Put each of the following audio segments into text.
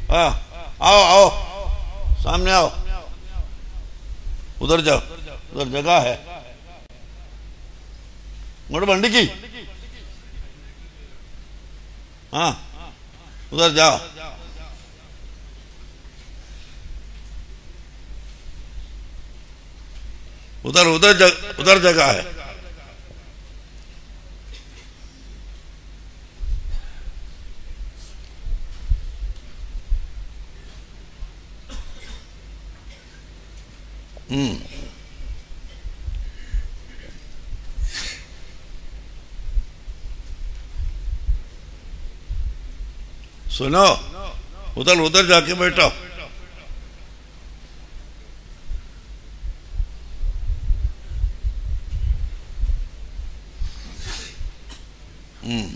हाँ आओ आओ सामने आओ उधर जाओ उधर जगह है ഇങ്ങോട്ട് വണ്ടിക്ക് ആ ഉധർ ജാ उधर उधर जग, उधर जगह है हम्म सुनो उधर उधर जाके बैठो हम्म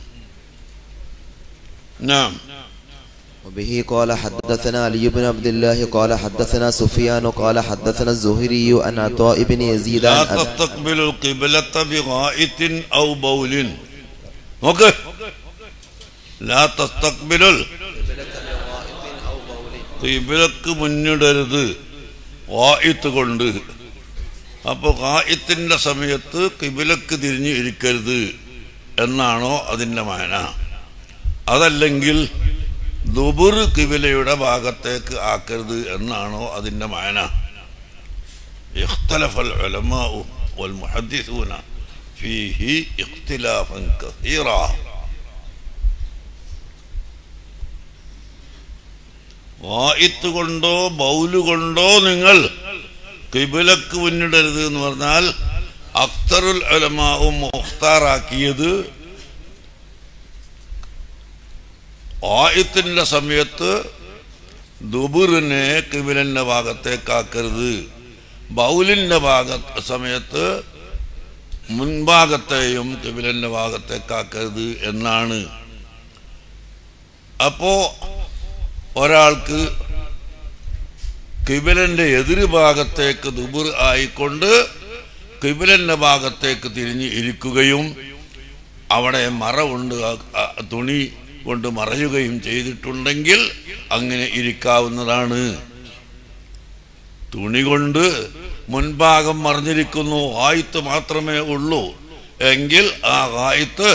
نعم وبه قال حدثنا علي بن عبد الله قال حدثنا سفيان قال حدثنا الزهري عن عطاء بن يزيد لا عن تستقبل القبلة بغائط أو بول اوكي لا تستقبل കിബിലക്ക് മുന്നിടരുത് വായിത്ത് കൊണ്ട് അപ്പൊ കായത്തിന്റെ സമയത്ത് കിബിലക്ക് തിരിഞ്ഞ് ഇരിക്കരുത് എന്നാണോ അതിന്റെ മാന അതല്ലെങ്കിൽ ദുബുർ കിബിലയുടെ ഭാഗത്തേക്ക് ആക്കരുത് എന്നാണോ അതിന്റെ മാന اختلف العلماء والمحدثون فيه اختلافا كثيرا വായിത്ത് കൊണ്ടോ ബൗല് കൊണ്ടോ നിങ്ങൾ കിബിലക്ക് മുന്നിടരുത് എന്ന് പറഞ്ഞാൽ അക്തറുൽ അലമാവും മുഖ്താറാക്കിയത് ആയത്തിന്റെ സമയത്ത് ദുബുറിനെ കിബിലന്റെ ഭാഗത്തേക്കാക്കരുത് ബൗലിന്റെ ഭാഗ സമയത്ത് മുൻഭാഗത്തെയും കിബിലന്റെ ഭാഗത്തേക്കാക്കരുത് എന്നാണ് അപ്പോ ഒരാൾക്ക് കിബിലന്റെ എതിര് ഭാഗത്തേക്ക് ദുബുർ ആയിക്കൊണ്ട് കിബിലന്റെ ഭാഗത്തേക്ക് തിരിഞ്ഞ് ഇരിക്കുകയും അവിടെ മറ കൊണ്ട് ആ- ആ തുണി കൊണ്ട് മറയുകയും ചെയ്തിട്ടുണ്ടെങ്കിൽ അങ്ങനെ ഇരിക്കാവുന്നതാണ് തുണി കൊണ്ട് മുൻഭാഗം മറിഞ്ഞിരിക്കുന്നു ആയത്ത് മാത്രമേ ഉള്ളൂ എങ്കിൽ ആ ആയത്ത്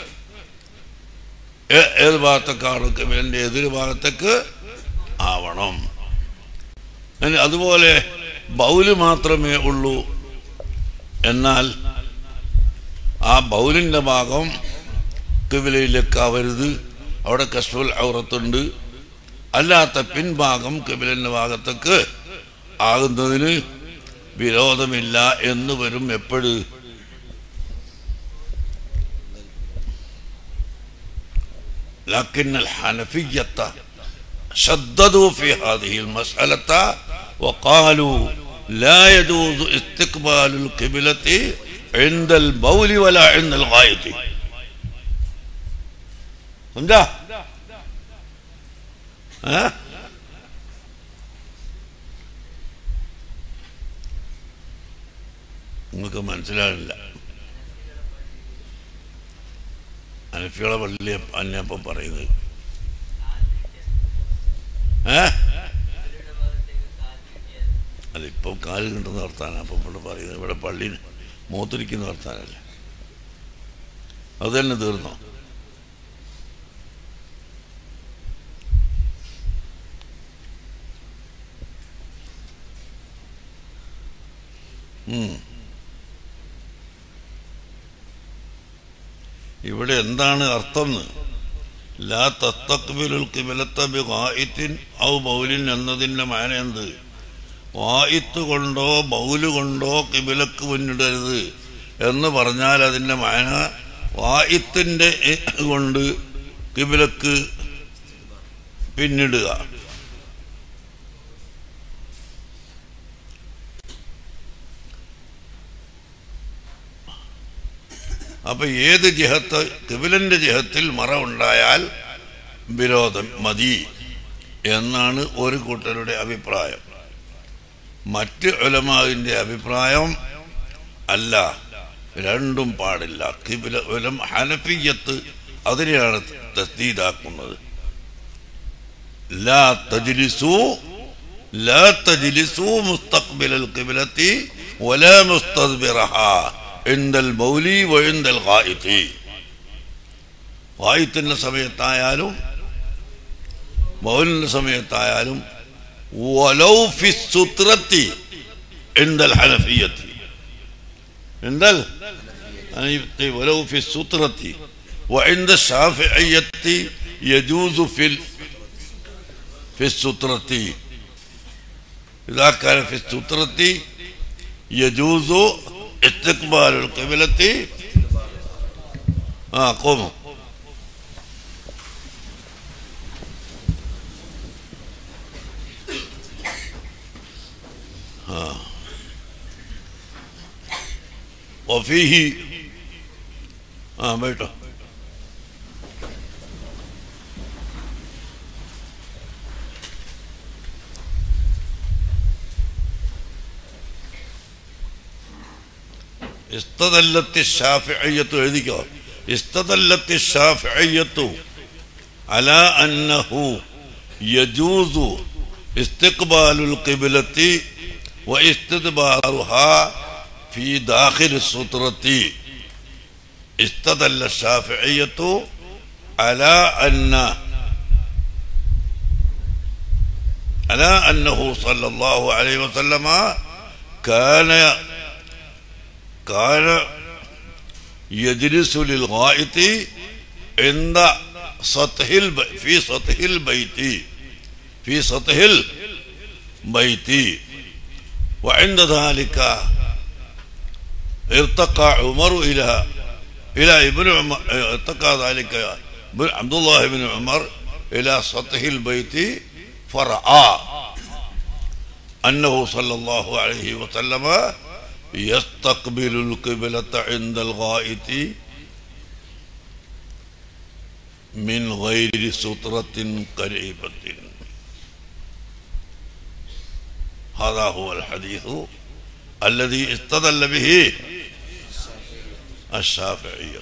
ഏ- ഏത് ഭാഗത്തേക്കാണ് കിബിലന്റെ എതിര് ഭാഗത്തേക്ക് ആവണം ഇനി അതുപോലെ ബൗല് മാത്രമേ ഉള്ളൂ എന്നാൽ ആ ബൗലിന്റെ ഭാഗം കിബിലയിലേക്ക് ആവരുത് അവിടെ കസ്ഫുൽ ഔറത്തുണ്ട് അല്ലാത്ത പിൻഭാഗം കിബിലന്റെ ഭാഗത്തേക്ക് ആകുന്നതിന് വിരോധമില്ല എന്ന് വരും എപ്പോഴും لكن الحنفية شددوا في هذه المسألة وقالوا لا يجوز استقبال القبلة عند البول ولا عند الغائط समझा ها നിങ്ങൾക്ക് മനസ്സിലാവില്ല അനഫിയുടെ പള്ളി അന്നപ്പം പറയുന്നത് ഏ അതിപ്പം കാല് കിട്ടുന്ന വർത്താനം അപ്പം ഇവിടെ പറയുന്നത് ഇവിടെ പള്ളി മൂത്തിരിക്കുന്ന വർത്താനല്ലേ അത് തന്നെ തീർന്നോ ഉം. ഇവിടെ എന്താണ് അർത്ഥം എന്ന് ലാ തസ്തക്ബിലുൽ കിബിലത്ത ബി ഗായിത്തിൻ ഔ ബൗലിൻ എന്നതിന്റെ മാന എന്ത് വായിത്ത് കൊണ്ടോ ബൗല് കൊണ്ടോ കിബിലക്ക് മുന്നിടരുത് എന്ന് പറഞ്ഞാൽ അതിന്റെ മാന വായിത്തിന്റെ കൊണ്ട് കിബിലക്ക് പിന്നിടുക അപ്പൊ ഏത് ജിഹത്ത് കിബിലന്റെ ജിഹത്തിൽ മറ ഉണ്ടായാൽ വിരോധം മതി എന്നാണ് ഒരു കൂട്ടരുടെ അഭിപ്രായം മറ്റ് ഉലമാവിന്റെ അഭിപ്രായം അല്ല രണ്ടും പാടില്ല കിബില ഉലം ഹനഫിയത്ത് അതിനെയാണ് തസ്തീദാക്കുന്നത് لا تجلسوا لا تجلسوا مستقبل القبلة ولا مستدبرها عند البول وعند الغائط വായുത്തിൻ്റെ സമയത്തായാലും മൗലിൻ്റെ സമയത്തായാലും വലൗ ഫി സുത്രത്തി എന്തൽ ഹനഫിയത്തി എന്തൽ ولو في السترة وعند الشافعية يجوز في ال... في السترة إذا كان في السترة يجوز استقبال القبلة آه قوموا وفيه हाँ बैठो استدلت الشافعية اഴുതിക്കോ استدلت الشافعية على أنه يجوز استقبال القبلة واستدبارها في داخل السترة استدل الشافعية على أن على أنه صلى الله عليه وسلم كان كان يجلس للغائط عند سطح الب... في سطح البيت في سطح البيت وعند ذلك ارتقى عمر إلى إلى ابن عمر ارتقى ذلك عبد الله بن عمر إلى سطح البيت فرأى أنه صلى الله عليه وسلم يستقبل القبلة عند الغائط من غير سترة قريبة هذا هو الحديث الذي استدل به الشافعية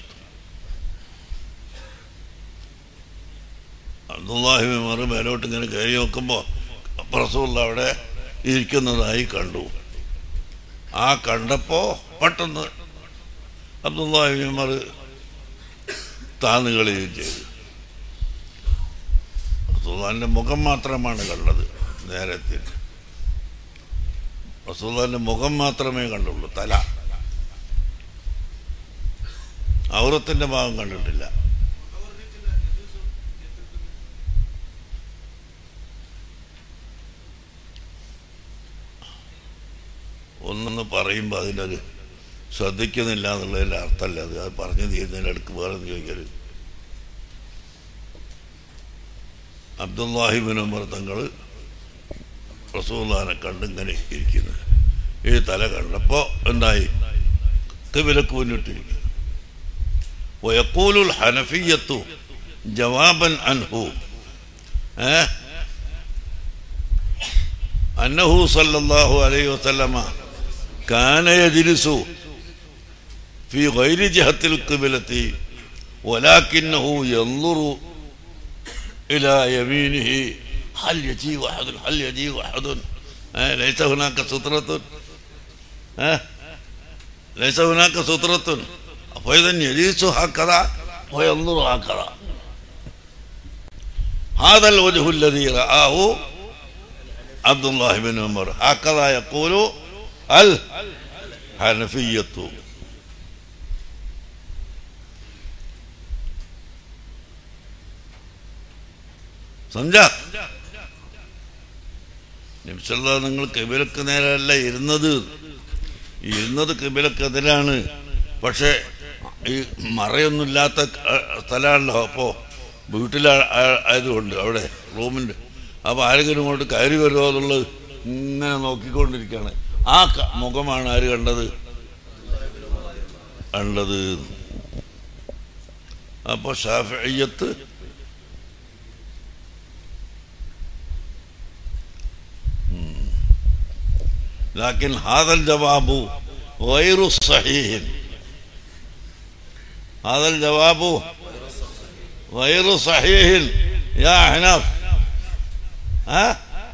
അബ്ദുല്ലാഹി മെമ്മറ് മേലോട്ട് ഇങ്ങനെ കയറി നോക്കുമ്പോൾ റസൂള്ള അവിടെ ഇരിക്കുന്നതായി കണ്ടു ആ കണ്ടപ്പോ പെട്ടെന്ന് അബ്ദുല്ലാഹി മെമ്മർ താന്ന് കളിയും ചെയ്തു റസൂള്ളാന്റെ മുഖം മാത്രമാണ് കണ്ടത് നേരത്തെ റസൂള്ളാന്റെ മുഖം മാത്രമേ കണ്ടുള്ളൂ തല ഔറത്തിന്റെ ഭാഗം കണ്ടിട്ടില്ല ഒന്നൊന്ന് പറയുമ്പോൾ അതിനൊരു ശ്രദ്ധിക്കുന്നില്ല എന്നുള്ളതിൻ്റെ അർത്ഥമല്ല അത് അത് പറഞ്ഞു തീരുന്നതിൻ്റെ അടുക്ക് വേറെ ചോദിക്കരുത് അബ്ദുല്ലാഹിബിൻ ഉമർ തങ്ങൾ റസൂല്ലാനെ കണ്ടിങ്ങനെ ഇരിക്കുന്നു ഈ തല കണ്ടപ്പോൾ എന്തായി കിബിലക്ക് മുന്നിട്ടിരിക്കുന്നു ويقول الحنفية جوابا عنه أه؟ أنه صلى الله عليه وسلم كان يجلس في غير جهة القبلة ولكنه ينظر إلى يمينه هل يجي أحد هل يجي أحد أه؟ ليس هناك سترة أه؟ ليس هناك سترة فإذا يجلس هكذا وينظر هكذا هذا الوجه الذي رآه عبد الله بن عمر هكذا يقول الحنفية സംജാ നിമിഷല്ല നിങ്ങൾ കിബിലക്ക് നേരല്ല ഇരുന്നത് ഇരുന്നത് കിബിലക്കെതിരാണ് പക്ഷെ ഈ മറയൊന്നുമില്ലാത്ത സ്ഥലമാണല്ലോ അപ്പോൾ വീട്ടിൽ ആയതുകൊണ്ട് അവിടെ റൂമിൻ്റെ അപ്പോൾ ആരെങ്കിലും കൊണ്ട് കയറി വരുമോ എന്നുള്ളത് ഇങ്ങനെ നോക്കിക്കൊണ്ടിരിക്കുകയാണ് ആ ക- മുഖമാണ് ആര് കണ്ടത് കണ്ടത് അപ്പോൾ ഷാഫിയത്ത് لكن هذا الجواب غير صحيح هذا الجواب غير صحيح يا أحناف ها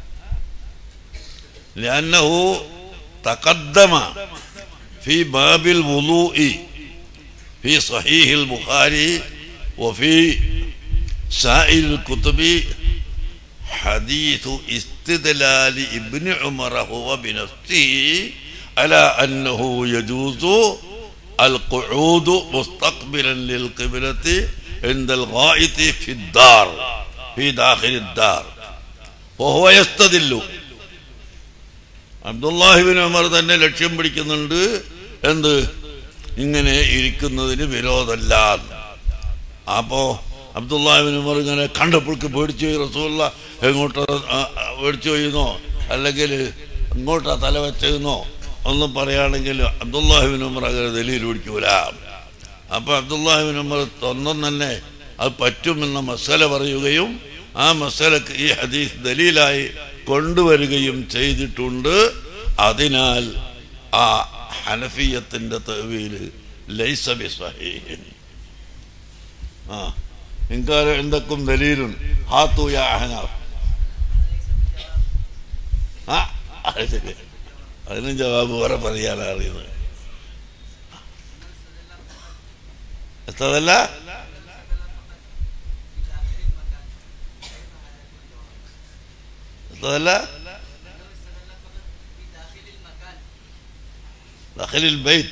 لأنه تقدم في باب الوضوء في صحيح البخاري وفي سائر الكتب حديث استدلال ابن عمر هو بنفسه على أنه يجوز القعود مستقبلا للقبلة عند الغائط في الدار في داخل الدار وهو يستدل അബ്ദുല്ലാഹിബിൻ ഉമർ തന്നെ ലക്ഷ്യം പിടിക്കുന്നുണ്ട് എന്ത് ഇങ്ങനെ ഇരിക്കുന്നതിന് വിരോധമല്ല അപ്പോ അബ്ദുല്ലാഹിബിൻ ഉമർ ഇങ്ങനെ കണ്ടപ്പോൾക്ക് പേടിച്ചു പോയി റസൂല്ല എങ്ങോട്ട് പേടിച്ചു പോയിന്നോ അല്ലെങ്കിൽ ഇങ്ങോട്ടാ തല വെച്ചതെന്നോ ഒന്നും പറയുകയാണെങ്കിൽ അബ്ദുല്ലാഹിബിൻ ഉമർ അങ്ങനെ ദലീൽ പിടിക്കൂല അപ്പൊ അബ്ദുല്ലാഹിബിൻ ഉമർ ഒന്നും തന്നെ അത് പറ്റുമെന്ന മസല പറയുകയും ആ മസലക്ക് ഈ ഹദീസ് ദലീലായി കൊണ്ടുവരികയും ചെയ്തിട്ടുണ്ട് അതിനാൽ ആ ഹനഫിയത്തിന്റെ തെവിയില് ലൈസബി സഹീഹിൻ ആ ഇൻകാല എന്തൊക്കും ദലീലുൻ ഹാത്തു യാ അഹനാഫ് ആ അത് ശരി അതിനും ജവാബ് വേറെ പറയാനാ അറിയുന്നത് എത്തതല്ല എത്തതല്ല داخل البيت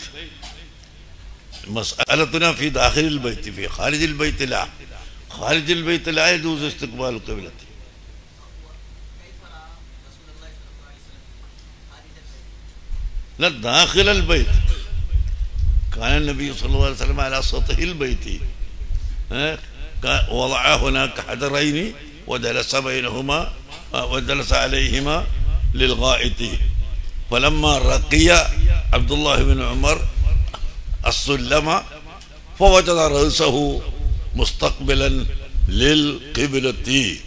مسألتنا في داخل البيت في خارج البيت لا خارج البيت لا يجوز استقبال القبلة لا داخل البيت كان النبي صلى الله عليه وسلم على سطح البيت ها؟ كان- وضع هناك حجرين وجلس بينهما وجلس عليهما للغائط فلما رقي عبد الله بن عمر السلم فوجد رأسه مستقبلا للقبلة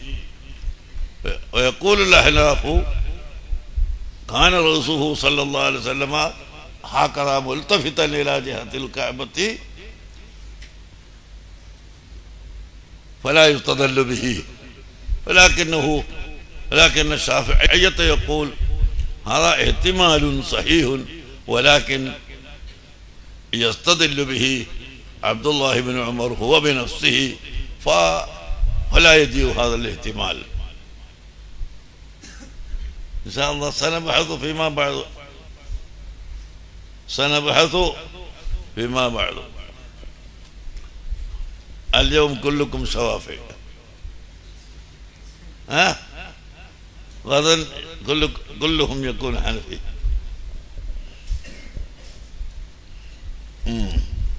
ويقول الأحناف كان رأسه صلى الله عليه وسلم هكذا ملتفتا إلى جهة الكعبة فلا يستدل به ولكنه ولكن الشافعية يقول هذا احتمال صحيح ولكن يستدل به عبد الله بن عمر هو بنفسه ف فلا يجيء هذا الاحتمال إن شاء الله سنبحث فيما بعد سنبحث فيما بعد اليوم كلكم شوافع ها غدا كل كلهم يكون حنفي ഉം.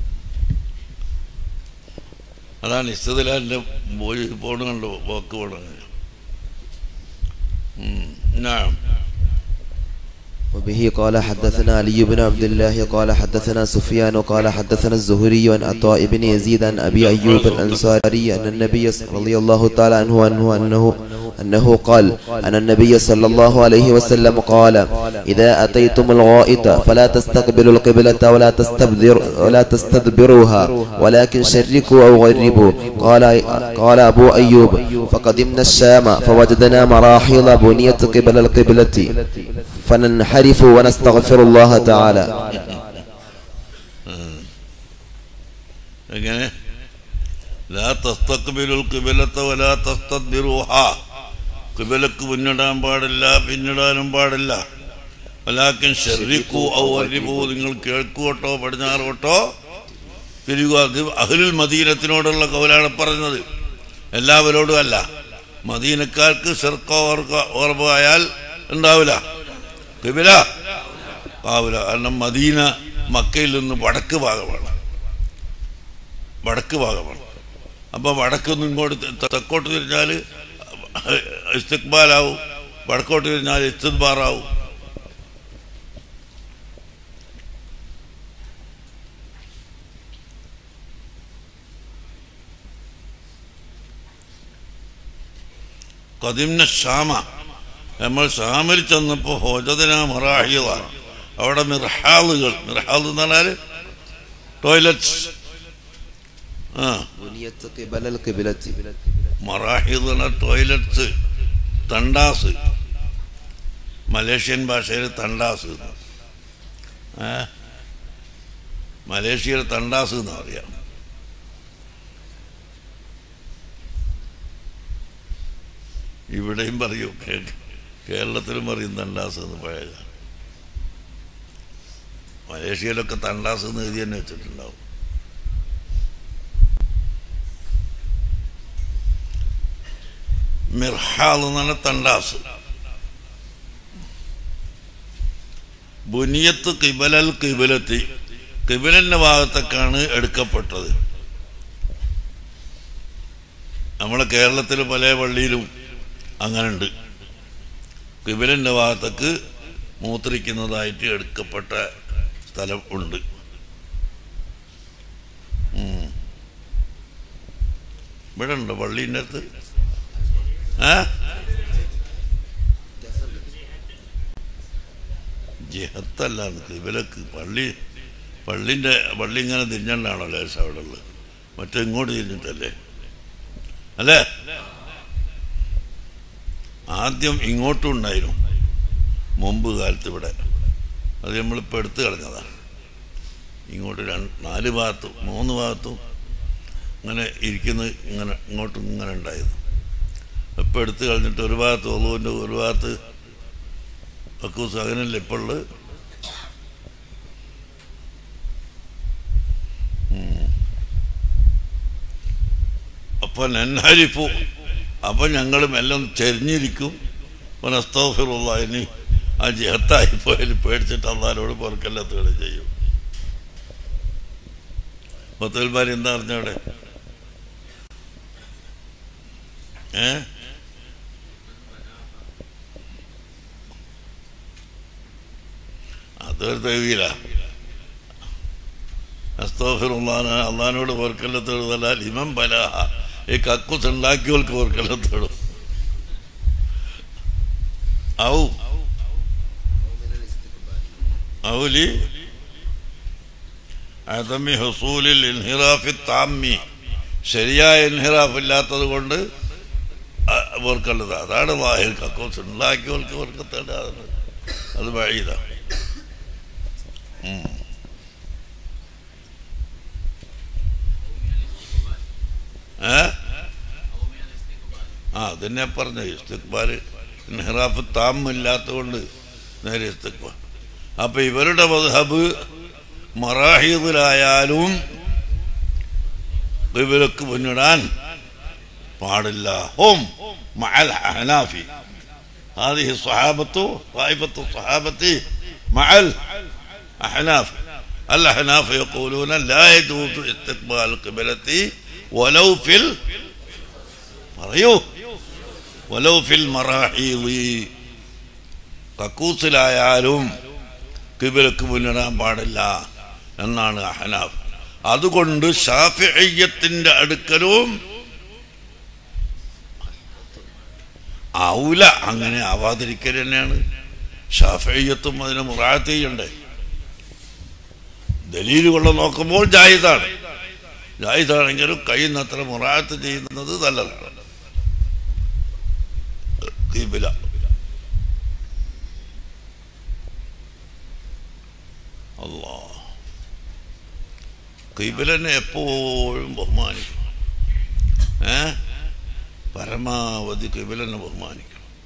അതാണ് ഇസ്തദിലാലിന്റെ പോയി പോണുണ്ടോ വാക്ക് പോണത് نعم وبه قال حدثنا علي بن عبد الله قال حدثنا سفيان قال حدثنا الزهري عن عطاء بن يزيد عن ابي ايوب الانصاري ان النبي رضي الله تعالى عنه انه انه انه قال ان النبي صلى الله عليه وسلم قال اذا اتيتم الغائط فلا تستقبلوا القبلة ولا تستبدر ولا تستدبروها ولكن شركوا او غربوا قال قال ابو ايوب فقدمنا الشام فوجدنا مراحل بنيت قبل القبلة فننحرف ونستغفر الله تعالى എങ്ങനെ ലാ തസ്തഖ്ബിലുൽ ഖിബലത വലാ തസ്തദ്ബിറുഹാ ഖിബലക്ക് മുന്നിടാൻ പാടില്ല പിന്നിടാനും പാടില്ല വലാക്കിൻ ഷർരിക്കു ഔ അരിബു നിങ്ങൾ കിഴക്കോട്ടോ പടിഞ്ഞാറോട്ടോ തിരികു അത് അഹ്ലുൽ മദീനത്തിനോടുള്ള കൗലാണ് പറഞ്ഞത് എല്ലാവരോടും അല്ല മദീനക്കാർക്ക് ഷെർക്കോ ഓർക്കോ ഓർമ്മ ആയാൽ ഉണ്ടാവില്ല കിബില ആവില്ല കാരണം മദീന മക്കയിൽ നിന്ന് വടക്ക് ഭാഗമാണ് വടക്ക് ഭാഗമാണ് അപ്പോൾ വടക്കുനിന്ന് ഇങ്ങോട്ട് തെ- തെക്കോട്ട് തിരിഞ്ഞാൽ ഇസ്തിക്ബാലാവും വടക്കോട്ട് തിരിഞ്ഞാൽ ഇസ്തിദ്ബാറാവും കദിംന ഷാമ നമ്മൾ ഷാമിൽ ചെന്നപ്പോൾ ഹോജദിന മറാഹിള അവിടെ മിർഹാളുകൾ മിർഹാൾ എന്ന് പറഞ്ഞാൽ ടോയ്ലറ്റ്സ് ആ بنيت قبل القبلة മറാഹിദ് എന്ന ടോയ്ലറ്റ്സ് തണ്ടാസ് മലേഷ്യൻ ഭാഷയിൽ തണ്ടാസ് എന്ന്. ഏ മലേഷ്യയിൽ തണ്ടാസ് എന്ന് പറയാം ഇവിടെയും പറയും കേ- കേരളത്തിലും പറയും തണ്ടാസ് എന്ന് പഴയ മലേഷ്യയിലൊക്കെ തണ്ടാസ് എന്ന് എഴുതി തന്നെ വെച്ചിട്ടുണ്ടാവും മിർഹാൽ എന്നാണ് തണ്ടാസ് ബുനിയത്ത് കിബലൽ കിബിലത്തി കിബിലന്റെ ഭാഗത്തേക്കാണ് എടുക്കപ്പെട്ടത് നമ്മളെ കേരളത്തിൽ പല പള്ളിയിലും അങ്ങനുണ്ട് കിബിലന്റെ ഭാഗത്തേക്ക് മൂത്രിക്കുന്നതായിട്ട് എടുക്കപ്പെട്ട സ്ഥലം ഉണ്ട് ഉം. ഇവിടെ ഉണ്ടോ പള്ളീൻ്റെ അടുത്ത് ഏ ജിഹത്തല്ല കിബിലക്ക് പള്ളി പള്ളിൻ്റെ പള്ളി ഇങ്ങനെ തിരിഞ്ഞണ്ടാണല്ലോ ലേശം അവിടെ ഉള്ളത് മറ്റേ ഇങ്ങോട്ട് തിരിഞ്ഞിട്ടല്ലേ അല്ലേ ആദ്യം ഇങ്ങോട്ടും ഉണ്ടായിരുന്നു മുമ്പ് കാലത്ത് ഇവിടെ അത് നമ്മളിപ്പോൾ എടുത്തു കളഞ്ഞതാണ് ഇങ്ങോട്ട് രണ്ട് നാല് ഭാഗത്തും മൂന്ന് ഭാഗത്തും ഇങ്ങനെ ഇരിക്കുന്നത് ഇങ്ങനെ ഇങ്ങോട്ടും ഇങ്ങനെ ഉണ്ടായിരുന്നു ഇപ്പം എടുത്തു കളഞ്ഞിട്ട് ഒരു ഭാഗത്ത് ഒളുവിൻ്റെ ഒരു ഭാഗത്ത് കക്കൂസ് അങ്ങനെയല്ല ഇപ്പോൾ ഉള്ളത് ഉം. അപ്പൊ നന്നാരിപ്പോ അപ്പൊ ഞങ്ങൾ മെല്ലെ ഒന്ന് ചെരിഞ്ഞിരിക്കും മനസ്തോഫിറുള്ള ഇനി ആ ജിഹത്തായി പോയാൽ പേടിച്ചിട്ട് അള്ളാരോട് പൊറുക്കല്ലാത്തുകളെ ചെയ്യും മുത്തൽമാർ എന്താ അറിഞ്ഞവിടെ ഏ അതൊരു തെവിയില്ല അസ്തോഫിറുള്ളാന അള്ളഹാനോട് പൊറുക്കല്ലത്തോടുതല്ല ലിമം ബലാഹ ഈ കക്കൂസ് ഉണ്ടാക്കിയവർക്ക് പൊറുക്കല്ലത്തോടും ഔ ഔലി അദമി ഹസൂലിൽ ഇൻഹിറാഫി താമ്മി ശരിയായ ഇൻഹിറാഫ് ഇല്ലാത്തത് കൊണ്ട് ഓർക്കേണ്ടത് അതാണ് വാഹിൽ കക്കൂസ് ഉണ്ടാക്കിയവർക്ക് ഓർക്കത്തേണ്ട അത് വഴിയതാ ഏ ആ അതന്നെ പറഞ്ഞു ഇസ്തിക്ബാൽ ഇൻഹിറാഫ് താമില്ലാത്തത് കൊണ്ട് നേരെ ഇസ്തിക്ബാൽ അപ്പൊ ഇവരുടെ മദ്ഹബ് മറാഹിദിലായാലും ഇവർക്ക് മുന്നിടാൻ പാടില്ല ഹോം മഅൽ ഹനാഫി هذه الصحابة طائفة الصحابة مع الأحناف الأحناف يقولون لا يجوز استقبال القبلة ولو في ال... പറയൂ ولو في المراحيض കക്കൂസിലായാലും കിബിലക്ക് മുന്നിടാൻ പാടില്ല എന്നാണ് അഹനാഫ് അതുകൊണ്ട് ഷാഫിയ്യത്തിന്റെ അടുക്കലും ഔല അങ്ങനെ ആവാതിരിക്കൽ തന്നെയാണ് ഷാഫിയ്യത്തും അതിനെ മുറാത്ത് ചെയ്യണ്ടേ ദലീലുകൾ നോക്കുമ്പോൾ ജാഹിദാണ് ജാഹിദാണെങ്കിലും കഴിയുന്നത്ര മുറാത്ത് ചെയ്യുന്നത് നല്ലതാണ് കിബില അല്ലാ കിബിലനെ എപ്പോഴും ബഹുമാനിക്കും ഏ പരമാവധി കിബിലനെ ബഹുമാനിക്കും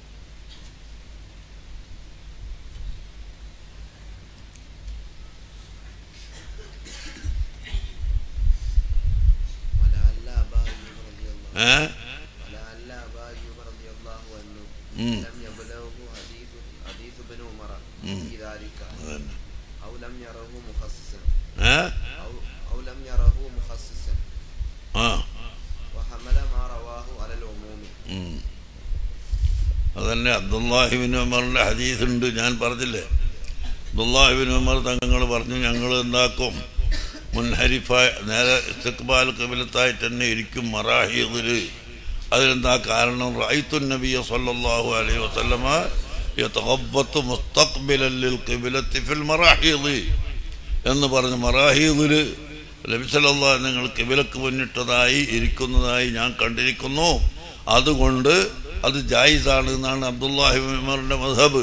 ولعل أبا أيوب رضي الله ഏ ولعل أبا أيوب رضي الله عنه ഉം. لم يبلغه حديث حديث ابن عمر مم. في ذلك അതന്നെ. أو لم يره مخصصا ഏ أو أو لم يره مخصصا ആ وحمل ما رواه على العموم ഉം. അതന്നെ അബ്ദുല്ലാഹിബിൻ ഉമറിന്റെ ഹദീസ് ഉണ്ട് ഞാൻ പറഞ്ഞില്ലേ അബ്ദുല്ലാഹിബിൻ ഉമർ തങ്ങൾ പറഞ്ഞു ഞങ്ങൾ എന്താക്കും മുൻഹരിഫായ നേരെ ഇസ്തിക്ബാൽ കബിലത്തായിട്ട് തന്നെ ഇരിക്കും മറാഹിദില് അതിനെന്താ കാരണം റൈത്തു നബിയ സല്ലല്ലാഹു അലൈഹി വസല്ലമ യതഖബ്ബത്തു മുസ്തഖ്ബിലൻ ലിൽ ഖിബ്ലത്തി ഫിൽ മറാഹിദി എന്ന് പറഞ്ഞ് മറാഹീദില് ലബിസലല്ലാ നിങ്ങൾ കിബിലക്ക് മുന്നിട്ടതായി ഇരിക്കുന്നതായി ഞാൻ കണ്ടിരിക്കുന്നു അതുകൊണ്ട് അത് ജായിസാണ് എന്നാണ് അബ്ദുല്ലാഹിമറിന്റെ മധബ്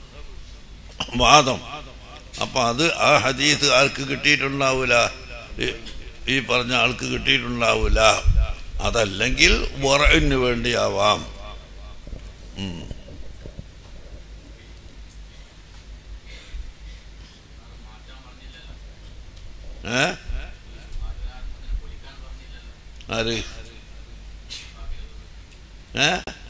വാദം അപ്പൊ അത് ആ ഹദീസ് ആർക്ക് കിട്ടിയിട്ടുണ്ടാവൂല ഈ- ഈ പറഞ്ഞ ആൾക്ക് കിട്ടിയിട്ടുണ്ടാവൂല അതല്ലെങ്കിൽ വറവിന് വേണ്ടിയാവാം ഉം. ഏ ആര് ഏ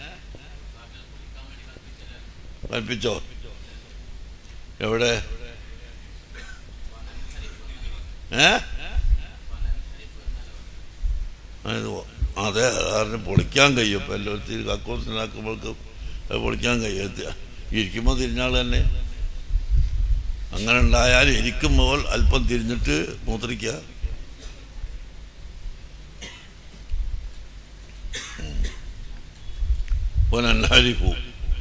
കൽപ്പിച്ചോ എവിടെ ഏ അത് അതെ കാരണം പൊളിക്കാൻ കഴിയും ഇപ്പം എല്ലാത്തിനും കക്കോസിനാക്കുമ്പോഴേക്കും അത് പൊളിക്കാൻ കഴിയും ഇത് ഇരിക്കുമ്പോൾ തിരിഞ്ഞാൾ തന്നെ അങ്ങനെ ഉണ്ടായാൽ ഇരിക്കുമ്പോൾ അല്പം തിരിഞ്ഞിട്ട് മൂത്രിക്കുക وننحرف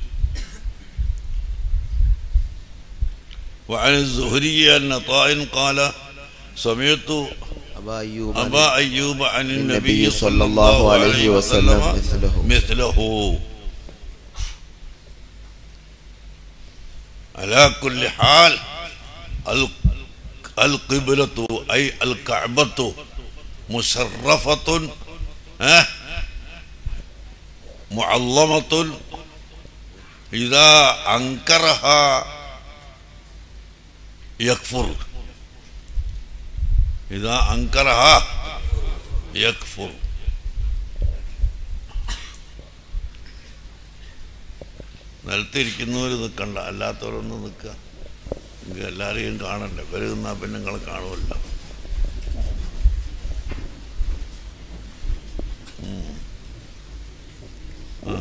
وعن الزهري أن طائن قال سمعت أبا أيوب أبا أيوب عن النبي النبي صلى الله عليه وسلم مثله مثله على كل حال ال- القبلة أي الكعبة مشرفة ها معظمة إذا أنكرها يكفر إذا أنكرها يكفر നിലത്തിരിക്കുന്നവർ നിൽക്കണ്ട അല്ലാത്തവരൊന്നും നിൽക്കുക നിങ്ങൾക്ക് എല്ലാവരെയും കാണണ്ടേ വരുന്ന പിന്നെ നിങ്ങൾ കാണുമല്ലോ ഉം. ആ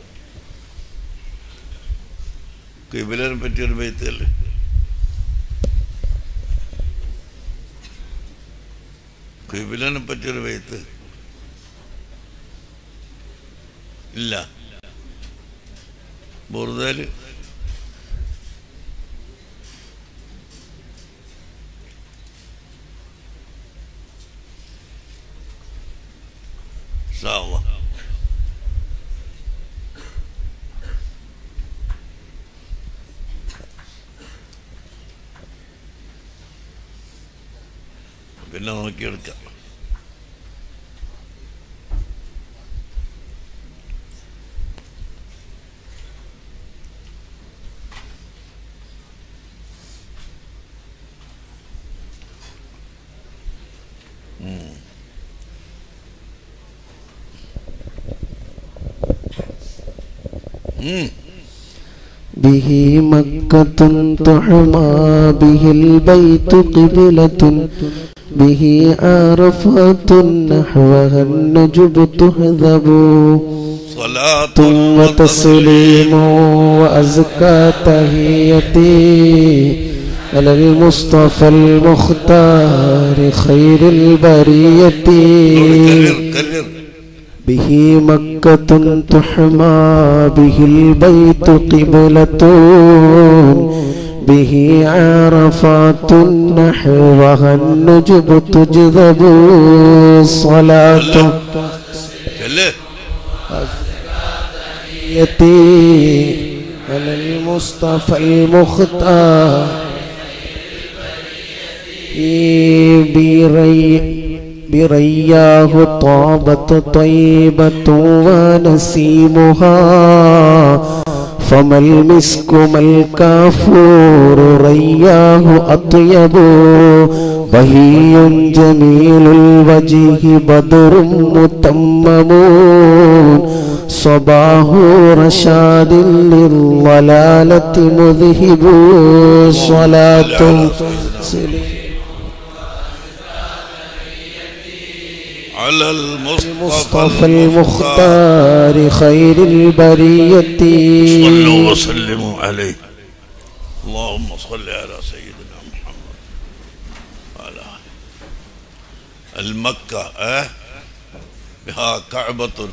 കിബിലിനെ പറ്റിയൊരു ബെയ്ത്തല്ലേ കിബിലിനെ പറ്റിയൊരു ബെയ്ത്ത് ഇല്ല ബുറുദാല് സാവ പിന്നെ നോക്കിയെടുക്കാം ഉം. به مكة تحمى به البيت قبلة به عرفة نحوها النجب تهذب صلاة وتسليم وأزكى تهيتي على المصطفى المختار خير البرية كرر كرر به مكة تحمى به البيت قبلة به عرفات نحوها النجب تجذب صلاة ചെല്ല് يتي على المصطفى المختار بري برياه طابت طيبة ونسيمها فما المسك ما الكافور رياه أطيب بهي جميل الوجه بدر متمم صباه رشاد للضلالة مذهب صلاة سليم على المصطفى المصطفى المختار خير البرية صلوا وسلموا عليه اللهم صل على سيدنا محمد وعلى آله. المكة أه بها كعبة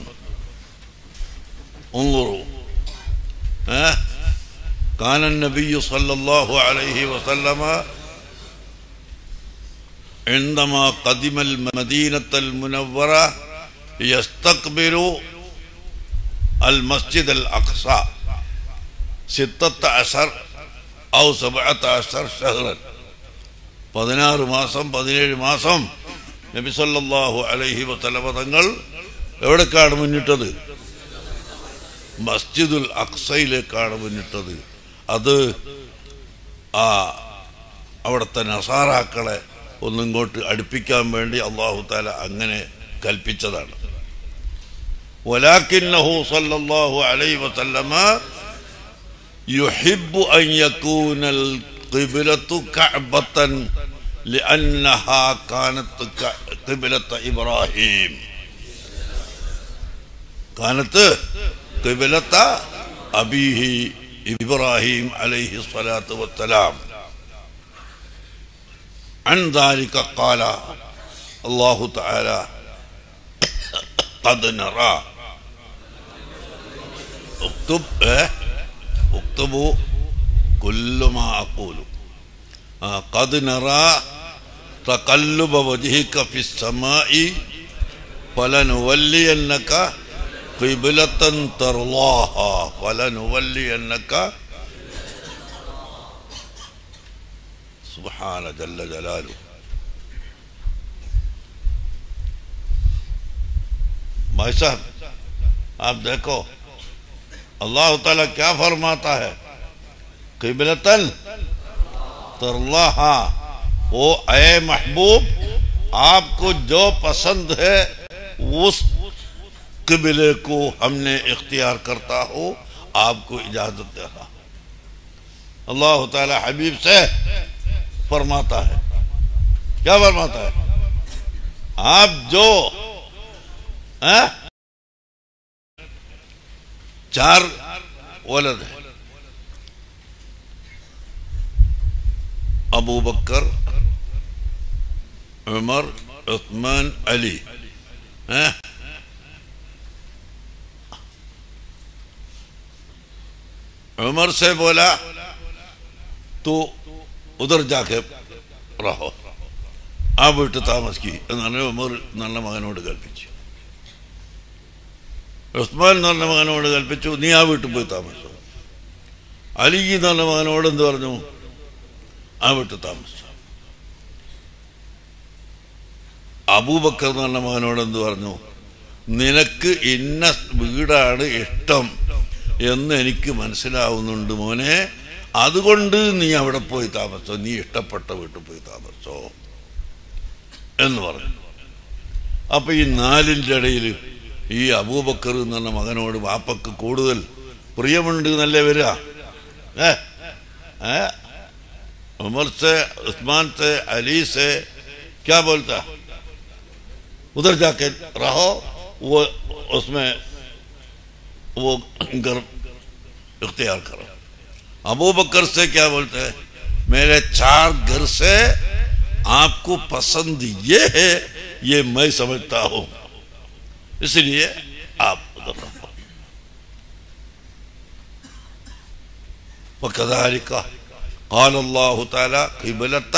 انظروا أه كان النبي صلى الله عليه وسلم عندما قدم المدينة المنورة يستقبل അൽ മസ്ജിദ് അൽ അഖ്സ സിത്തത്ത് അസർ ഔ സബഅത്ത് അസർ ഷഹ്റൻ പതിനാറ് മാസം പതിനേഴ് മാസം നബി സല്ലല്ലാഹു അലൈഹി വസല്ലമ തങ്ങൾ എവിടേക്കാണ് മുന്നിട്ടത് മസ്ജിദുൽ അക്സയിലേക്കാണ് മുന്നിട്ടത് അത് ആ അവിടുത്തെ നസാറാക്കളെ ഒന്നിങ്ങോട്ട് അടുപ്പിക്കാൻ വേണ്ടി അള്ളാഹു താല അങ്ങനെ കൽപ്പിച്ചതാണ് ولكنه صلى الله عليه وسلم يحب أن يكون القبلة كعبة لأنها كانت ك- قبلة إبراهيم كانت قبلة أبيه إبراهيم عليه الصلاة والسلام عن ذلك قال الله تعالى قد نرى اكتب إيه؟ اكتبوا كل ما أقول آه، قد نرى تقلب وجهك في السماء فلنولينك قبلة ترضاها فلنولينك سبحان جل جلاله भाई साहब आप देखो अल्लाह ताला क्या फरमाता है किबलतन तरलाहा ओ ए महबूब आपको जो पसंद है उस किबले को हमने इख्तियार करता हो आपको इजाजत दे रहा अल्लाह ताला हबीब से फरमाता है क्या फरमाता है आप जो हैं? चार वलद है अबू बकर उमर उस्मान अली हैं? उमर से बोला तो उधर जाके रहो ആ വീട്ടിൽ താമസിക്കി എന്നാണ് ഉമർ നല്ല മകനോട് കൽപ്പിച്ചു ഉസ്മാൻ നല്ല മകനോട് കൽപ്പിച്ചു നീ ആ വീട്ടിൽ പോയി താമസിച്ചു അലി നല്ല മകനോട് എന്ത് പറഞ്ഞു ആ വീട്ടിൽ താമസിച്ചു അബൂബക്കർ നല്ല മകനോട് എന്ത് പറഞ്ഞു നിനക്ക് ഇന്ന വീടാണ് ഇഷ്ടം എന്ന് എനിക്ക് മനസ്സിലാവുന്നുണ്ട് മോനെ അതുകൊണ്ട് നീ അവിടെ പോയി താമസിച്ചോ നീ ഇഷ്ടപ്പെട്ട വീട്ടിൽ പോയി താമസിച്ചോ എന്ന് പറഞ്ഞു അപ്പൊ ഈ നാലിൻ്റെ ഇടയിൽ ഈ അബൂബക്കർ എന്ന് പറഞ്ഞ മകനോട് വാപ്പക്ക് കൂടുതൽ പ്രിയമുണ്ട് എന്നല്ലേ വരിക ഏ ഏ उमर से उस्मान से अली से क्या बोलता उधर जाके रहो वो उसमें वो घर इख्तियार करो अबू बकर से क्या बोलते हैं मेरे चार घर से आपको पसंद ये है ये मैं समझता हूं इसलिए आप उधर रहो وكذلك قال الله تعالى قبلة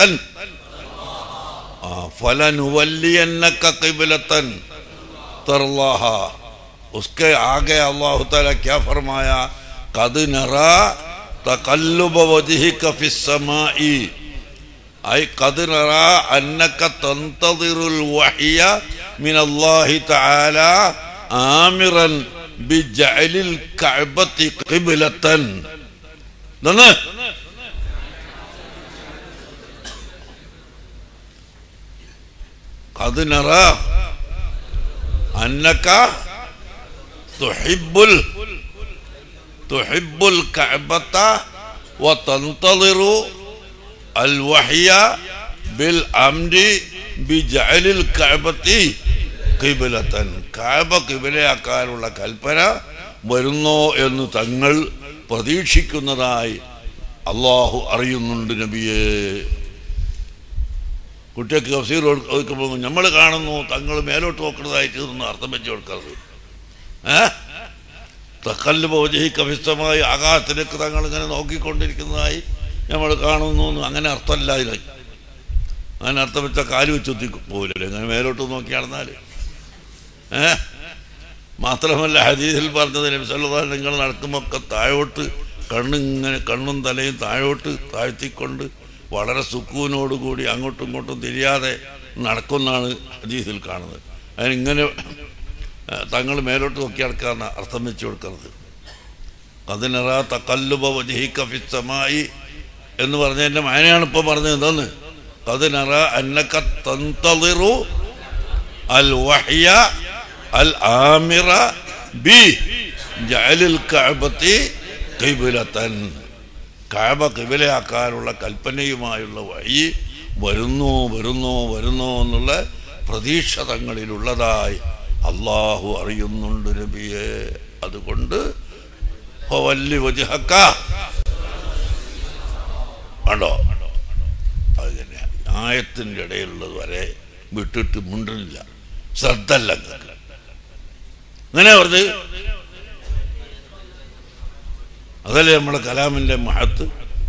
آه، فلنولينك قبلة तरलाहा उसके आगे अल्लाह ताला क्या फरमाया कद नरा तकल्लुब वजहिक फिस समाई أي قد نرى أنك تنتظر الوحي من الله تعالى آمرا بجعل الكعبة قبلة لنا قد نرى أنك تحب ال... تحب الكعبة وتنتظر الوحي بالأمر بجعل الكعبة قبلة കാബ കിബിലയാക്കാനുള്ള കൽപ്പന വരുന്നോ എന്ന് തങ്ങൾ പ്രതീക്ഷിക്കുന്നതായി അള്ളാഹു അറിയുന്നുണ്ട് നബിയെ കുട്ടിയൊക്കെ തഫ്സീർ കൊടുക്കുമ്പോൾ നമ്മൾ കാണുന്നു തങ്ങൾ മേലോട്ട് നോക്കുന്നതായിട്ട് ഇതൊന്നും അർത്ഥം വെച്ച് കൊടുക്കരുത് ഏ തക്കല്ല് പോജി കവിസ്ഥമായി ആകാശത്തിലേക്ക് തങ്ങൾ ഇങ്ങനെ നോക്കിക്കൊണ്ടിരിക്കുന്നതായി നമ്മൾ കാണുന്നു എന്ന് അങ്ങനെ അർത്ഥമല്ല ഇതിന് അങ്ങനെ അർത്ഥം വെച്ചാൽ കാല് വെച്ചൊത്തി പോകില്ലല്ലേ അങ്ങനെ മേലോട്ട് നോക്കി നടന്നാൽ ഏ മാത്രമല്ല ഹദീസിൽ പറഞ്ഞത് നബി സല്ലല്ലാഹു അലൈഹി വസല്ലം നിങ്ങൾ നടക്കുമ്പോൾ ഒക്കെ താഴോട്ട് കണ്ണിങ്ങനെ കണ്ണും തലയും താഴോട്ട് താഴ്ത്തിക്കൊണ്ട് വളരെ സുക്കൂനോടുകൂടി അങ്ങോട്ടും ഇങ്ങോട്ടും തിരിയാതെ നടക്കുമെന്നാണ് ഹദീസിൽ കാണുന്നത് അതിനിങ്ങനെ തങ്ങൾ മേലോട്ട് നോക്കി നടക്കാന്ന് അർത്ഥം വെച്ച് കൊടുക്കുന്നത് അതിനറ തക്കല്ലുബ വജഹിക്ക ഫിസ്സമായി എന്ന് പറഞ്ഞതിന്റെ മാനയാണ് ഇപ്പൊ പറഞ്ഞത് എന്താന്ന് അതിനറ അന്നക്ക തന്തളിറു അൽ വഹ്യ അൽ ആമിറ ബി ജഅലിൽ കഅബത്തി ഖിബ്ലതൻ കഅബ ഖിബ്ലയാക്കാനുള്ള കൽപ്പനയുമായുള്ള വഴി വരുന്നു വരുന്നു വരുന്നു എന്നുള്ള പ്രതീക്ഷ തങ്ങളിലുള്ളതായി അള്ളാഹു അറിയുന്നുണ്ട് നബിയെ അതുകൊണ്ട് ഫവല്ലി വജ്ഹക കണ്ടോ അത് തന്നെ ആയത്തിൻ്റെ ഇടയിലുള്ളത് വരെ വിട്ടിട്ട് മുണ്ടില്ല ശ്രദ്ധ അല്ല നിങ്ങൾക്ക് അങ്ങനെ പറഞ്ഞ് അതല്ലേ നമ്മുടെ കലാമിന്റെ മഹത്ത്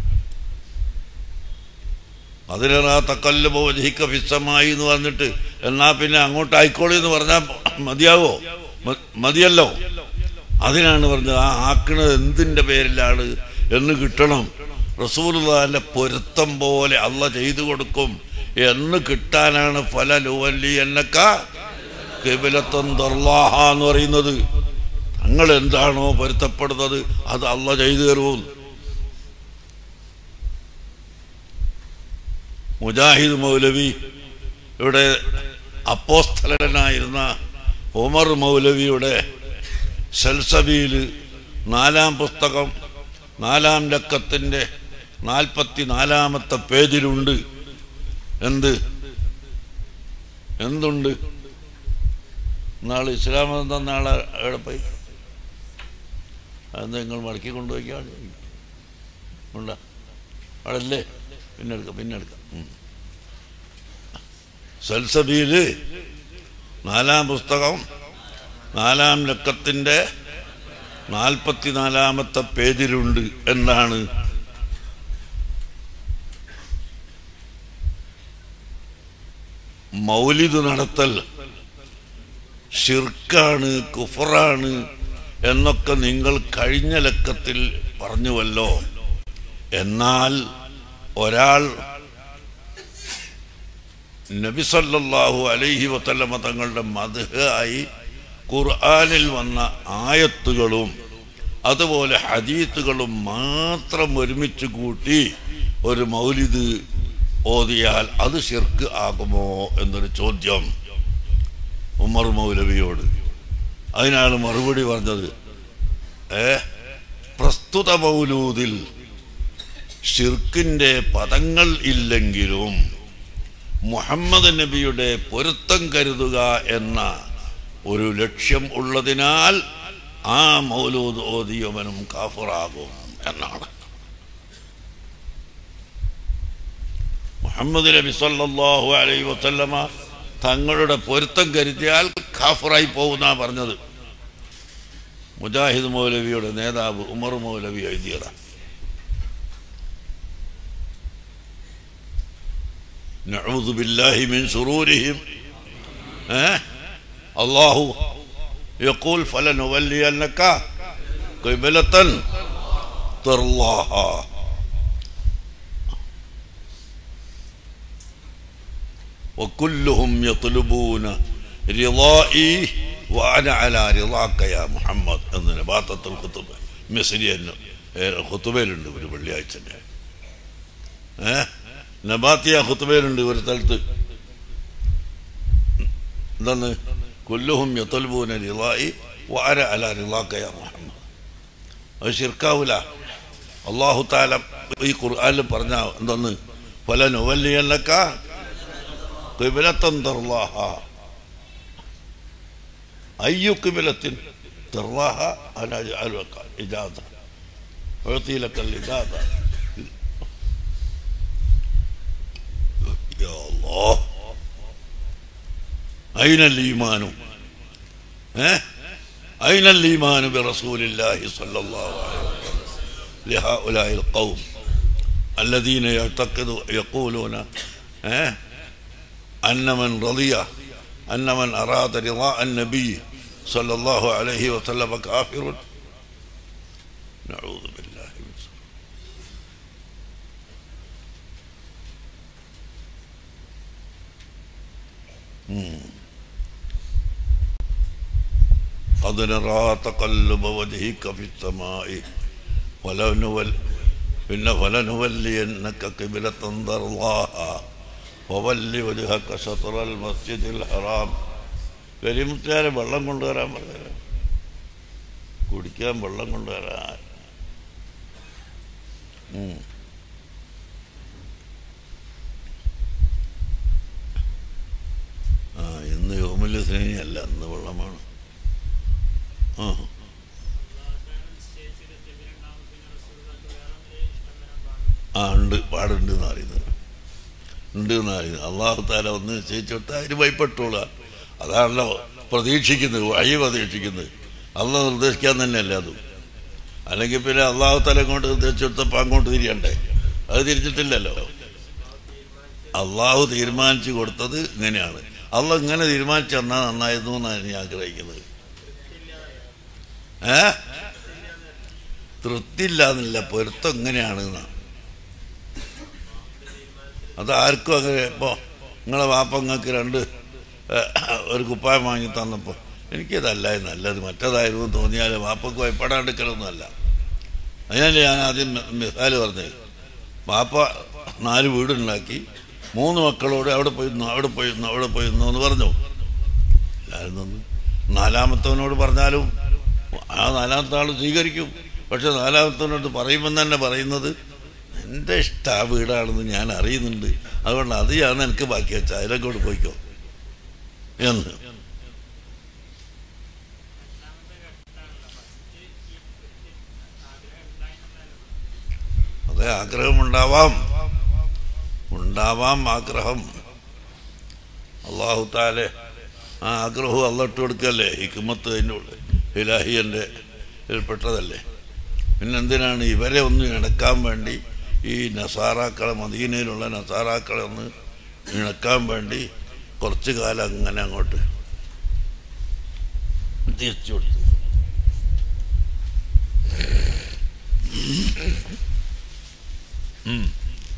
അതിലേറെ തക്കല്ല് വജിക്ക ഫിസ്സമായി എന്ന് പറഞ്ഞിട്ട് എന്നാ പിന്നെ അങ്ങോട്ട് ആയിക്കോളി എന്ന് പറഞ്ഞാൽ മതിയാവോ മ- മതിയല്ലോ അതിനാണ് പറഞ്ഞത് ആ ആക്കണത് എന്തിന്റെ പേരിലാണ് എന്ന് കിട്ടണം റസൂലുള്ളാന്റെ പൊരുത്തം പോലെ അല്ല ചെയ്തു കൊടുക്കും എന്ന് കിട്ടാനാണ് ഫല ലുവല്ലി എന്നക്ക കിബിലത്തൻ ദർലാഹ എന്ന് പറയുന്നത് തങ്ങൾ എന്താണോ പൊരുത്തപ്പെടുന്നത് അത് അല്ല ചെയ്തു തരുവും മുജാഹിദ് മൗലവി ഇവിടെ അപ്പോസ്തലനായിരുന്ന ഉമർ മൗലവിയുടെ സെൽസബിയിൽ നാലാം പുസ്തകം നാലാം ലക്കത്തിൻ്റെ നാൽപ്പത്തി നാലാമത്തെ പേജിലുണ്ട് എന്ത് എന്തുണ്ട് നാളെ ഇസ്ലാം എന്താ നാളെ എവിടെ പോയി അത് നിങ്ങൾ മടക്കി കൊണ്ടുപോയിക്കാണ് ഉണ്ട അവിടെ അല്ലേ പിന്നെ എടുക്കാം പിന്നെ എടുക്കാം ഉം. സൽസബിയില് നാലാം പുസ്തകം നാലാം ലക്കത്തിൻ്റെ നാൽപ്പത്തിനാലാമത്തെ പേജിലുണ്ട് എന്താണ് മൗലിദ് നടത്തൽ ഷിർക്കാണ് കുഫറാണ് എന്നൊക്കെ നിങ്ങൾ കഴിഞ്ഞ ലക്കത്തിൽ പറഞ്ഞുവല്ലോ എന്നാൽ ഒരാൾ നബിസല്ലാഹു അലൈഹി വസല്ലമ തങ്ങളുടെ മധുഹ ആയി ഖുർആനിൽ വന്ന ആയത്തുകളും അതുപോലെ ഹദീത്തുകളും മാത്രം ഒരുമിച്ച് കൂട്ടി ഒരു മൗലിദ് ഓതിയാൽ അത് ഷിർക്ക് ആകുമോ എന്നൊരു ചോദ്യം ഉമർ മൗലവിയോട് അതിനാണ് മറുപടി പറഞ്ഞത് ഏ പ്രസ്തുത മൗലൂദിൽ ഷിർക്കിന്റെ പദങ്ങൾ ഇല്ലെങ്കിലും മുഹമ്മദ് നബിയുടെ പൊരുത്തം കരുതുക എന്ന ഒരു ലക്ഷ്യം ഉള്ളതിനാൽ ആ മൗലൂദ് ഓതിയവനും കാഫറാകും എന്നാണ് മുഹമ്മദ് നബി സല്ലല്ലാഹു അലൈഹി വസല്ലമ തങ്ങളുടെ പൊരുത്തം കരുതിയാൽ കാഫറായി പോകുന്ന പറഞ്ഞത് മുജാഹിദ് മൗലവിയുടെ നേതാവ് ഉമർ മൗലവി എഴുതിയതാണ് نعوذ بالله من شرورهم ها الله يقول فلنولينك قبلة ترضاها وكلهم يطلبون رضائي وأنا على رضاك يا محمد എന്ന് നബാത്തത്തുൽ ഖുതുബ മിസ്രിയൻ ഖുതുബയിലുണ്ട് ഒരു വെള്ളിയാഴ്ച ഏഹ് നബാത്തിയ ഖുത്തുബയിലുണ്ട് ഒരു സ്ഥലത്ത് എന്താണ് കൊല്ലുഹും യത്തൽബൂന റിളായി വാര അല റിളാക്കയ മുഹമ്മദ് അത് ഷിർക്കാവൂല അള്ളാഹു താല ഈ ഖുർആനിൽ പറഞ്ഞ എന്തെന്ന് പല നൊവല്ലിയല്ലക്ക കിബിലത്തൻ തർലാഹ അയ്യു കിബിലത്തിൻ തർലാഹ അല ഇജാദ ഉഴത്തിയിലൊക്കെ ഇജാദ يا الله أين الإيمان ها؟ أين الإيمان برسول الله صلى الله عليه وسلم لهؤلاء القوم الذين يعتقدوا يقولون ها؟ أن من رضي أن من أراد رضاء النبي صلى الله عليه وسلم كافر نعوذ بالله من شر مم. قد نرى تقلب وجهك في السماء ولنول പിന്നെ فلنولينك قبلة ترضاها وول وجهك شطر المسجد الحرام കരിമുത്തുകാരെ വെള്ളം കൊണ്ടുവരാൻ പറഞ്ഞു കുടിക്കാൻ വെള്ളം കൊണ്ടുവരാൻ ഉം. ആ ഇന്ന് യോമില്ല സ്നേഹിയല്ല ഇന്ന് വെള്ളമാണ് ആ ആ ഉണ്ട് പാടുണ്ട് എന്ന് പറയുന്നത് ഉണ്ട് എന്ന് പറയുന്നത് അള്ളാഹു താല ഒന്ന് നിശ്ചയിച്ചു കൊടുത്താൽ അതിന് ഭയപ്പെട്ടോളുക അതാണല്ലോ പ്രതീക്ഷിക്കുന്നത് വഴി പ്രതീക്ഷിക്കുന്നത് അള്ളാഹ് നിർദ്ദേശിക്കാൻ തന്നെയല്ല അതും അല്ലെങ്കിൽ പിന്നെ അള്ളാഹു താല അങ്ങോട്ട് നിർദ്ദേശിച്ചു കൊടുത്തപ്പോൾ അങ്ങോട്ട് തിരിയണ്ടേ അത് തിരിച്ചിട്ടില്ലല്ലോ അള്ളാഹു തീരുമാനിച്ചു കൊടുത്തത് ഇങ്ങനെയാണ് അള്ളാഹ് ഇങ്ങനെ തീരുമാനിച്ചു തന്നാൽ നന്നായിരുന്നു എന്നാണ് ഞാൻ ആഗ്രഹിക്കുന്നത് ഏ തൃപ്തിയില്ലാന്നില്ല പൊരുത്തം ഇങ്ങനെയാണ് എന്നാണ് അത് ആർക്കും അങ്ങനെ ഇപ്പോൾ നിങ്ങളെ വാപ്പങ്ങൾക്ക് രണ്ട് ഏഹ്, ഒരു കുപ്പായം വാങ്ങി തന്നപ്പോൾ എനിക്കതല്ല നല്ലത് മറ്റേതായിരുന്നു തോന്നിയാൽ വാപ്പക്ക് ഭയപ്പെടാണ്ടിരിക്കലൊന്നുമല്ല അതിനല്ലേ ഞാൻ ആദ്യം മി- മിസാല് പറഞ്ഞത് വാപ്പ നാല് വീടുണ്ടാക്കി മൂന്ന് മക്കളോട് അവിടെ പോയിരുന്നു അവിടെ പോയിരുന്നു അവിടെ പോയിരുന്നു എന്ന് പറഞ്ഞു എല്ലാവരും നിന്ന് നാലാമത്തവനോട് പറഞ്ഞാലും ആ നാലാമത്തെ ആൾ സ്വീകരിക്കും പക്ഷെ നാലാമത്തവനോട് പറയുമ്പോൾ തന്നെ പറയുന്നത് എൻ്റെ ഇഷ്ട ആ വീടാണെന്ന് ഞാൻ അറിയുന്നുണ്ട് അതുകൊണ്ട് അത് ഞാൻ എനിക്ക് ബാക്കി വെച്ച അതിലേക്കോട്ട് പോയിക്കോ എന്ന് അതെ ആഗ്രഹമുണ്ടാവാം ഉണ്ടാവാം ആഗ്രഹം അള്ളാഹു താലെ ആ ആഗ്രഹവും അള്ളട്ട് കൊടുക്കല്ലേ ഹിക്കുമത്ത് അതിൻ്റെ ഇലാഹിയൻ്റെ പെട്ടതല്ലേ പിന്നെന്തിനാണ് ഇവരെ ഒന്ന് ഇണക്കാൻ വേണ്ടി ഈ നസാറാക്കളെ മദീനയിലുള്ള നസാറാക്കളെ ഒന്ന് ഇണക്കാൻ വേണ്ടി കുറച്ചു കാലം അങ്ങനെ അങ്ങോട്ട് തിരിച്ചു കൊടുത്തു ഉം.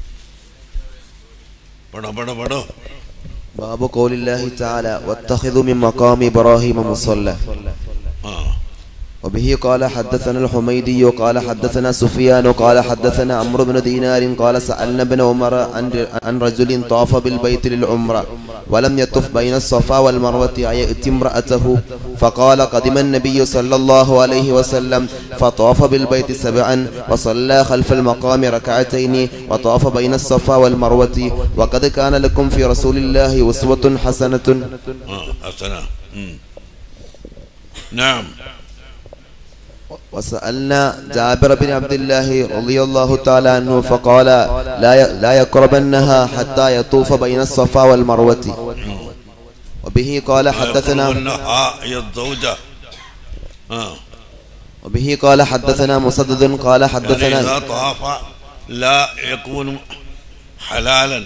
പടോ പടോ പടോ باب قول الله تعالى واتخذوا من مقام إبراهيم مصلى ആ وبه قال حدثنا الحميدي قال حدثنا سفيان قال حدثنا عمرو بن دينار قال سألنا ابن عمر عن عن رجل طاف بالبيت للعمرة ولم يطف بين الصفا والمروة يأتي امرأته فقال قدم النبي صلى الله عليه وسلم فطاف بالبيت سبعا وصلى خلف المقام ركعتين وطاف بين الصفا والمروة وقد كان لكم في رسول الله أسوة حسنة ആ ഹസന ഉം. نعم وسألنا جابر بن عبد الله رضي الله تعالى عنه فقال لا ي- لا يقربنها حتى يطوف بين الصفا والمروة وبه قال حدثنا ويقولونها هي الزوجة آه. وبه قال حدثنا مسدد قال يعني إذا حدثنا طاف لا يكون حلالا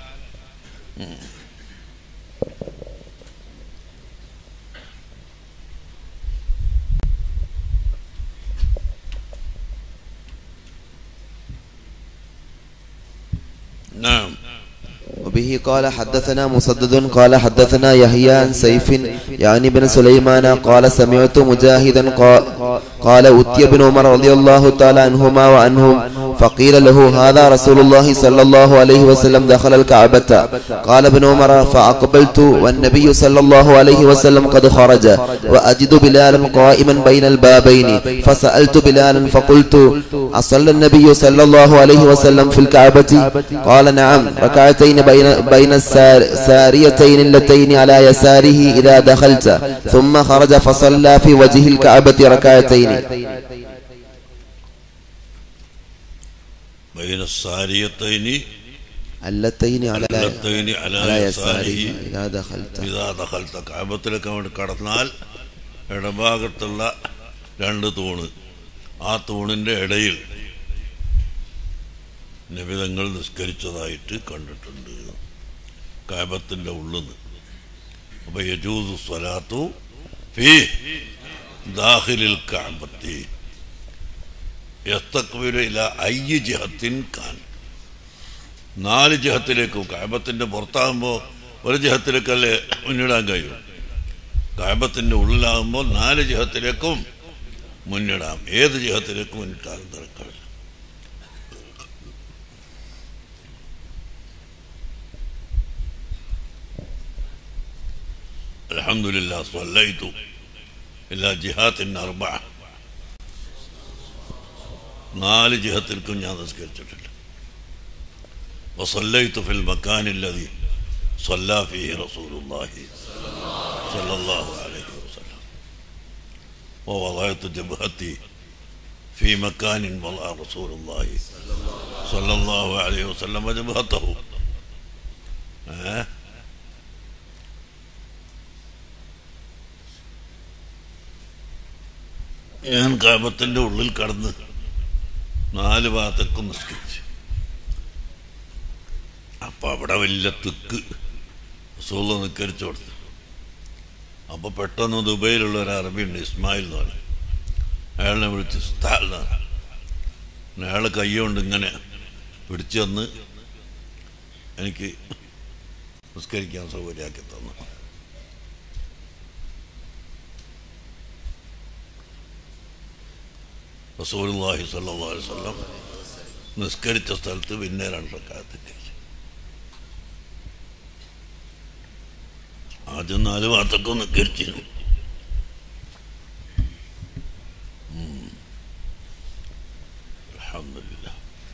نعم وبه قال حدثنا مسدد قال حدثنا يحيى عن سيف يعني بن سليمان قال سمعت مجاهدا قال, قال أتي ابن عمر رضي الله تعالى عنهما وعنهم فقيل له هذا رسول الله صلى الله عليه وسلم دخل الكعبة قال ابن عمر فأقبلت والنبي صلى الله عليه وسلم قد خرج وأجد بلالا قائما بين البابين فسألت بلالا فقلت أصلى النبي صلى الله عليه وسلم في الكعبة قال نعم ركعتين بين بين الساريتين اللتين على يساره إذا دخلت ثم خرج فصلى في وجه الكعبة ركعتين بين الساريتين اللتين على اللتين على على يساره يساره إذا دخلت ഇതാ ദഖൽത്ത കാബത്തിലേക്ക് അങ്ങോട്ട് കടന്നാൽ ഇടഭാഗത്തുള്ള രണ്ട് തൂണ് ആ തൂണിന്റെ ഇടയിൽ നിബിതങ്ങൾ നിസ്കരിച്ചതായിട്ട് കണ്ടിട്ടുണ്ട് കാബത്തിന്റെ ഉള്ളിൽ നിന്ന് അപ്പൊ യജൂസ് സ്വലാത്തു ഫീ ദാഖിലിൽ കഅബത്തി യസ്തക്ബിലു ഇല അയ്യ ജിഹത്തിൻ കാൻ നാല് ജിഹത്തിലേക്കും കഅബത്തിന്റെ പുറത്താകുമ്പോൾ ഒരു ജിഹത്തിലേക്കല്ലേ മുന്നിടാൻ കഴിയും കഅബത്തിന്റെ ഉള്ളിലാകുമ്പോൾ നാല് ജിഹത്തിലേക്കും മുന്നിടാം ഏത് ജിഹത്തിലേക്കും മുന്നിട്ടാലും തിരക്കില്ല الحمد لله صليت إلى جهات أربعة നാല് ജിഹത്തിൽക്കും ഞാൻ നിസ്കരിച്ചിട്ടില്ല وصليت في المكان الذي صلى فيه رسول الله صلى الله عليه وسلم ووضعت جبهتي في مكان وضع رسول الله صلى الله عليه وسلم جبهته ها ഞാൻ കാപത്തിന്റെ ഉള്ളിൽ കടന്ന് നാല് ഭാഗത്തേക്കും നിസ്കരിച്ചു അപ്പൊ അവിടെ വലിയ തിക്ക് സൂള നിസ്കരിച്ചു കൊടുത്തു അപ്പൊ പെട്ടെന്ന് ദുബൈയിലുള്ള ഒരു അറബിയുണ്ട് ഇസ്മായിൽ എന്ന് പറയും അയാളിനെ വിളിച്ച് സ്ഥാൽ എന്ന് പറയും അയാൾ കൈകൊണ്ട് ഇങ്ങനെ പിടിച്ചു തന്ന് എനിക്ക് നിസ്കരിക്കാൻ സൗകര്യമാക്കി തന്നു റസൂലുള്ളാഹി സ്വല്ലല്ലാഹു അലൈഹി വസല്ലം നിസ്കരിച്ച സ്ഥലത്ത് പിന്നെ രണ്ടക്കാലത്തിൻ്റെ ആദ്യം നാല് ഭാഗത്തൊക്കെ നിസ്കരിച്ചിരുന്നു ഉം. അൽഹംദുലില്ലാ.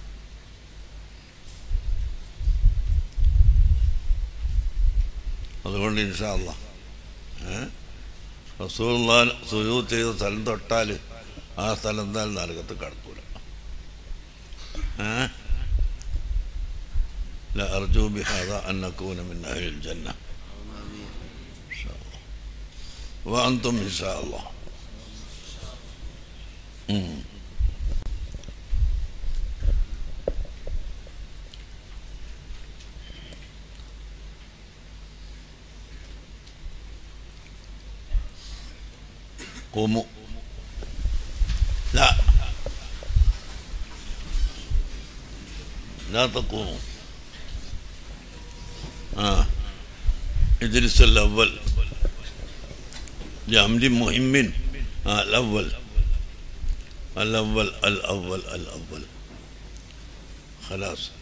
അതുകൊണ്ട് ഇൻഷാല്ല റസൂൽ സുജൂദ് ചെയ്ത സ്ഥലം തൊട്ടാൽ ആ സ്ഥലം എന്തായാലും നരകത്ത് കടക്കൂല ഏ لأرجو بهذا أن نكون من أهل الجنة إن شاء الله وأنتم إن شاء الله مم. قوموا لا لا تقوموا آه ادرس الأول لأمر مهم آه الأول الأول الأول الأول خلاص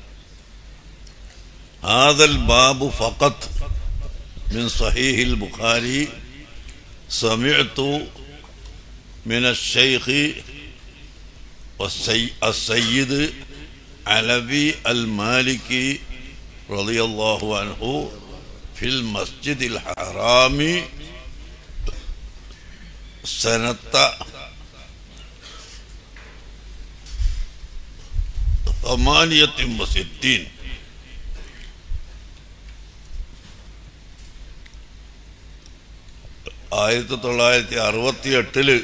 هذا الباب فقط من صحيح البخاري سمعت من الشيخ والسي... السيد علوي المالكي رضي الله عنه في المسجد الحرام سنة ثمانية وستين ആയിരത്തി തൊള്ളായിരത്തി അറുപത്തി എട്ടില്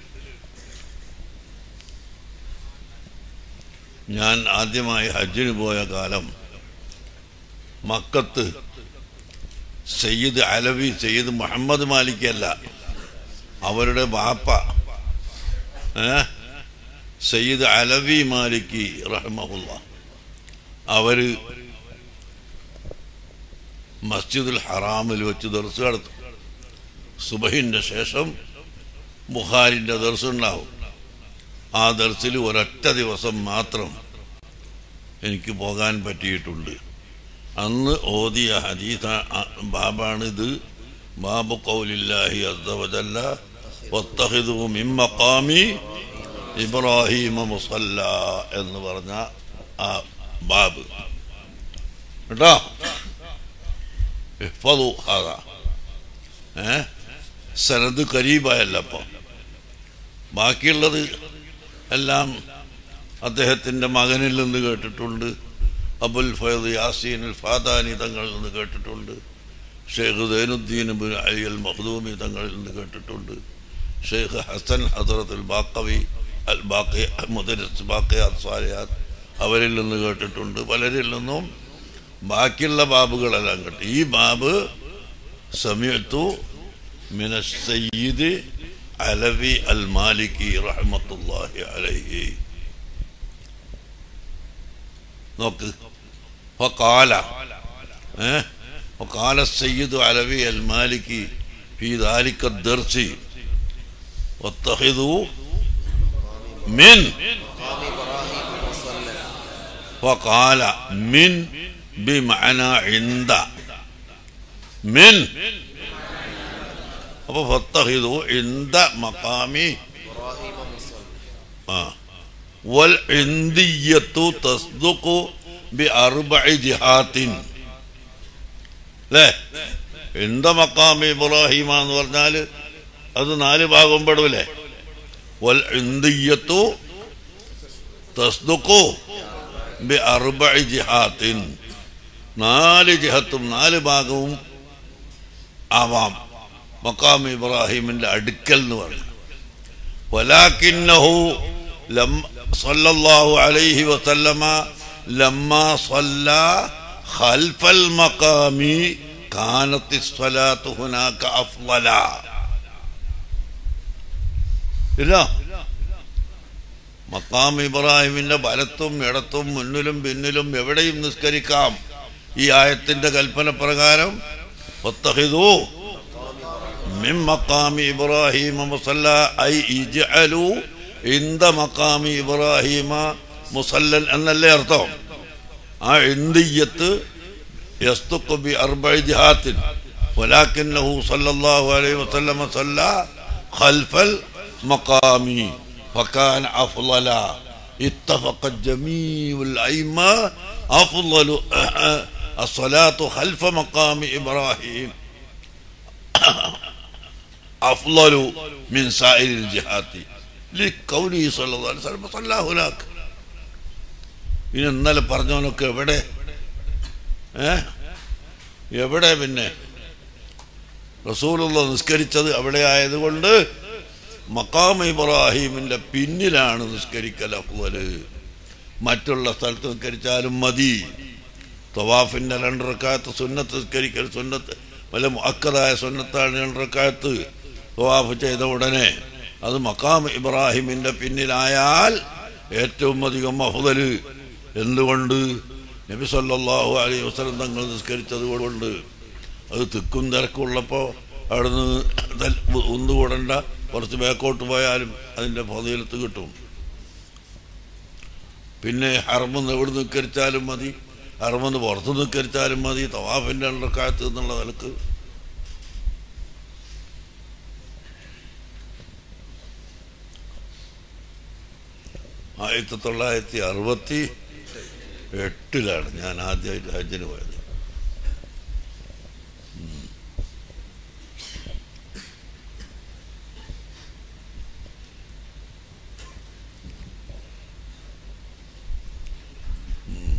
ഞാൻ ആദ്യമായി ഹജ്ജിന് പോയ കാലം മക്കത്ത് സയ്യിദ് അലവി സയ്യിദ് മുഹമ്മദ് മാലിക്കല്ല അവരുടെ ബാപ്പ ഏ സയ്യിദ് അലവി മാലിക്കി റഹ്മഹുല്ല അവര് മസ്ജിദുൽ ഹറാമിൽ വെച്ച് ദർസ് നടത്തും സുബഹിൻ്റെ ശേഷം ബുഹാരിൻ്റെ ദർസുണ്ടാവും ആ ദർസിൽ ഒരൊറ്റ ദിവസം മാത്രം എനിക്ക് പോകാൻ പറ്റിയിട്ടുണ്ട് അന്ന് ഓതിയ ഹദീസ ബാബാണിത് ബാബു കൗലില്ലാഹി അസ്ദവജല്ല വത്തഹിദു മിൻ മഖാമി ഇബ്രാഹിമ മുസല്ല എന്ന് പറഞ്ഞ ആ ബാബ് കേട്ടോ ഇഹ്ഫദു ഹാദാ ഏ സനത് കരീബായല്ല അപ്പോൾ ബാക്കിയുള്ളത് എല്ലാം അദ്ദേഹത്തിൻ്റെ മകനിൽ നിന്ന് കേട്ടിട്ടുണ്ട് അബുൽ ഫൈദ് യാസീൻ അൽ ഫാദാനി തങ്ങളിൽ നിന്ന് കേട്ടിട്ടുണ്ട് ഷെയ്ഖ് ദൈനുദ്ദീൻ ബിൻ അലി അൽ മഖ്ദൂമി തങ്ങളിൽ നിന്ന് കേട്ടിട്ടുണ്ട് ഷെയ്ഖ് ഹസൻ ഹസറത്ത് അൽ ബാക്കവി അൽ ബാക്കി മുദരിസ് ബാക്കിയാത്ത് സാലിയാത്ത് അവരിൽ നിന്ന് കേട്ടിട്ടുണ്ട് പലരിൽ നിന്നും ബാക്കിയുള്ള ബാബുകളെല്ലാം കേട്ടു ഈ ബാബ് സമയത്തു من السيد علوي المالكي رحمة الله عليه നോക്ക് فقال اه وقال السيد علوي المالكي في ذلك الدرس واتخذوا من وقال من بمعنى عند من അപ്പൊ ഫത്തഹിദു ഇന്ദ മഖാമി ആ വൽ ഇന്ദിയത്തു തസ്ദുഖു ബി അർബഇ ജിഹാത്തിൻ അല്ലേ ഇന്ദ മഖാമി ഇബ്രാഹിമ എന്ന് പറഞ്ഞാൽ അത് നാല് ഭാഗം പെടൂലേ വൽ ഇന്ദിയത്തു തസ്ദുഖു ബി അർബഇ ജിഹാത്തിൻ നാല് ജിഹത്തും നാല് ഭാഗവും ആവാം മക്കാം ഇബ്രാഹിമിന്റെ അടുക്കൽ എന്ന് പറഞ്ഞു വലാക്കിന്നഹു ലം സല്ലല്ലാഹു അലൈഹി വസല്ലമ ലമ്മ സല്ല ഖൽഫൽ മഖാമി കാനത്ത് സ്വലാത്തു ഹുനാക അഫ്ളല ഇല്ല മക്കാം ഇബ്രാഹിമിന്റെ വലത്തും ഇടത്തും മുന്നിലും പിന്നിലും എവിടെയും നിസ്കരിക്കാം ഈ ആയത്തിന്റെ കൽപ്പന പ്രകാരം ഒത്തഹിദൂ من مقام إبراهيم مصلى أي اجعلوا عند مقام إبراهيم مصلى أن اللي أرتهم عندية يصدق بأربع جهات ولكنه صلى الله عليه وسلم صلى خلف المقام فكان أفضل اتفق جميع الأئمة أفضل الصلاة خلف مقام إبراهيم أفضل من سائر الجهات لقوله صلى الله عليه وسلم صلى هناك ഇനി ഇന്നലെ പറഞ്ഞവനൊക്കെ എവിടെ ഏ എവിടെ പിന്നെ റസൂലുള്ള നിസ്കരിച്ചത് അവിടെ ആയതുകൊണ്ട് മക്കാം ഇബ്രാഹിമിന്റെ പിന്നിലാണ് നിസ്കരിക്കൽ അഫ്വല് മറ്റുള്ള സ്ഥലത്ത് നിസ്കരിച്ചാലും മതി തവാഫിന്റെ രണ്ടരക്കാലത്ത് സുന്നത്ത് നിസ്കരിക്കൽ സുന്നത്ത് വല്ല മുഅക്കതായ സുന്നത്താണ് രണ്ടരക്കാലത്ത് തവാഫ് ചെയ്ത ഉടനെ അത് മക്കാം ഇബ്രാഹിമിന്റെ പിന്നിലായാൽ ഏറ്റവും അധികം അഫ്ദല് എന്തുകൊണ്ട് നബി സല്ലല്ലാഹു അലൈഹി വസല്ലം തങ്ങൾ നിസ്കരിച്ചത് കൊണ്ട് അത് തിക്കും തിരക്കുള്ളപ്പോൾ അവിടുന്ന് ഒന്നുകൂടണ്ട കുറച്ച് ബാക്കോട്ട് പോയാലും അതിൻ്റെ ഫതിലത്ത് കിട്ടും പിന്നെ ഹർമെന്ന് എവിടെ നിസ്കരിച്ചാലും മതി ഹർമെന്ന് പുറത്ത് നിസ്കരിച്ചാലും മതി തവാഫിൻ്റെ രണ്ടക്കാലത്ത് എന്നുള്ള നിലക്ക് ആയിരത്തി തൊള്ളായിരത്തി അറുപത്തി എട്ടിലാണ് ഞാൻ ആദ്യമായിട്ട് ഹജ്ജിന് പോയത് ഉം. ഉം.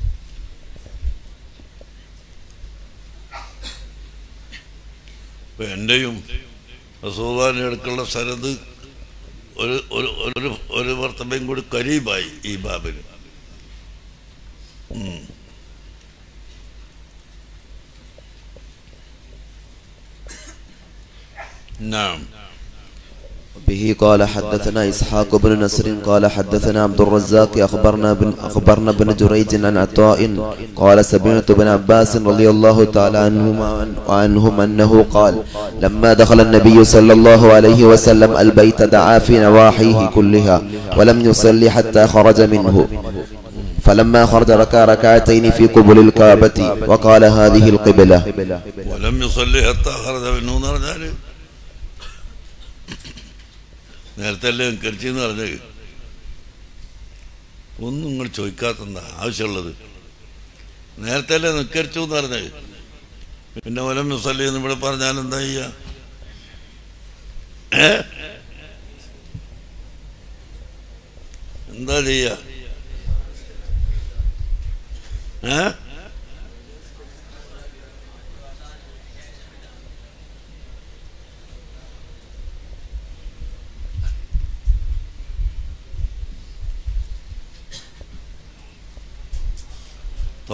ഇപ്പൊ എൻ്റെയും റസൂദാന്റെ അടുക്കുള്ള സരത് ഒരു ഒരു ഒരു ഒരു വർത്തമയും കൂടി കരീബായി ഈ ബാബിന് ഉം. نعم به قال حدثنا إسحاق بن نصر قال حدثنا عبد الرزاق أخبرنا بن أخبرنا بن جريج عن عطاء قال سمعت بن عباس رضي الله تعالى عنهما وعنهم أنه قال لما دخل النبي صلى الله عليه وسلم البيت دعا في نواحيه كلها ولم يصلي حتى خرج منه فلما خرج ركع ركعتين في قبل الكعبة وقال هذه القبلة ولم يصلي حتى خرج منه എന്ന് പറഞ്ഞാല് നേരത്തെ അല്ലേ കരിച്ചി എന്ന് പറഞ്ഞത് ഒന്നും നിങ്ങൾ ചോദിക്കാത്തെന്താ ആവശ്യമുള്ളത് നേരത്തെ അല്ലേ നിക്കരിച്ചു എന്ന് പറഞ്ഞത് പിന്നെ ഒലം മുസല്ലി എന്ന് ഇവിടെ പറഞ്ഞാൽ എന്താ ചെയ്യാ ഏ എന്താ ചെയ്യാ ഏ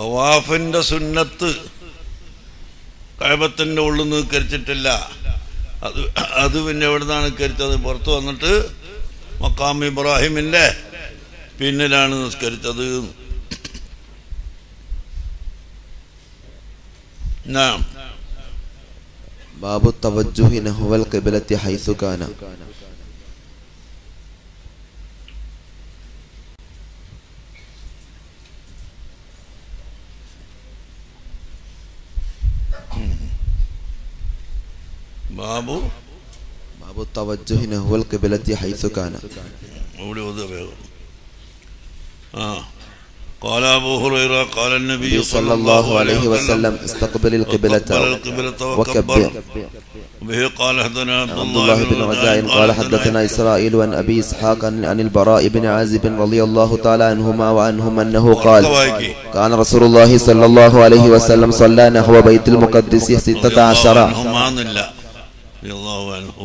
തവാഫിന്റെ സുന്നത്ത് കഴബത്തിന്റെ ഉള്ളിൽ നിന്ന് കരിച്ചിട്ടില്ല അത് അത് പിന്നെ എവിടുന്നാണ് നിസ്കരിച്ചത് പുറത്ത് വന്നിട്ട് മക്കാം ഇബ്രാഹിമിന്റെ പിന്നിലാണ് നിസ്കരിച്ചത് നാം باب التوجه نحو القبلة حيث كان ബാബു باب التوجه نحو القبلة حيث كان ഇവിടെ ഒന്ന് വേഗം ആ قال أبو هريرة قال النبي النبي صلى الله عليه وسلم استقبل القبلة وقبل القبلة وكبر وكبر به قال حدثنا عبد عبد الله بن رجاء قال حدثنا إسرائيل عن أبي إسحاق عن عن البراء بن عازب رضي الله تعالى عنهما وعنهم أنه قال كان رسول الله صلى الله عليه وسلم صلى نحو بيت المقدس ستة عشر عنهമാന്നില്ല റളിയല്ലാഹു അൻഹു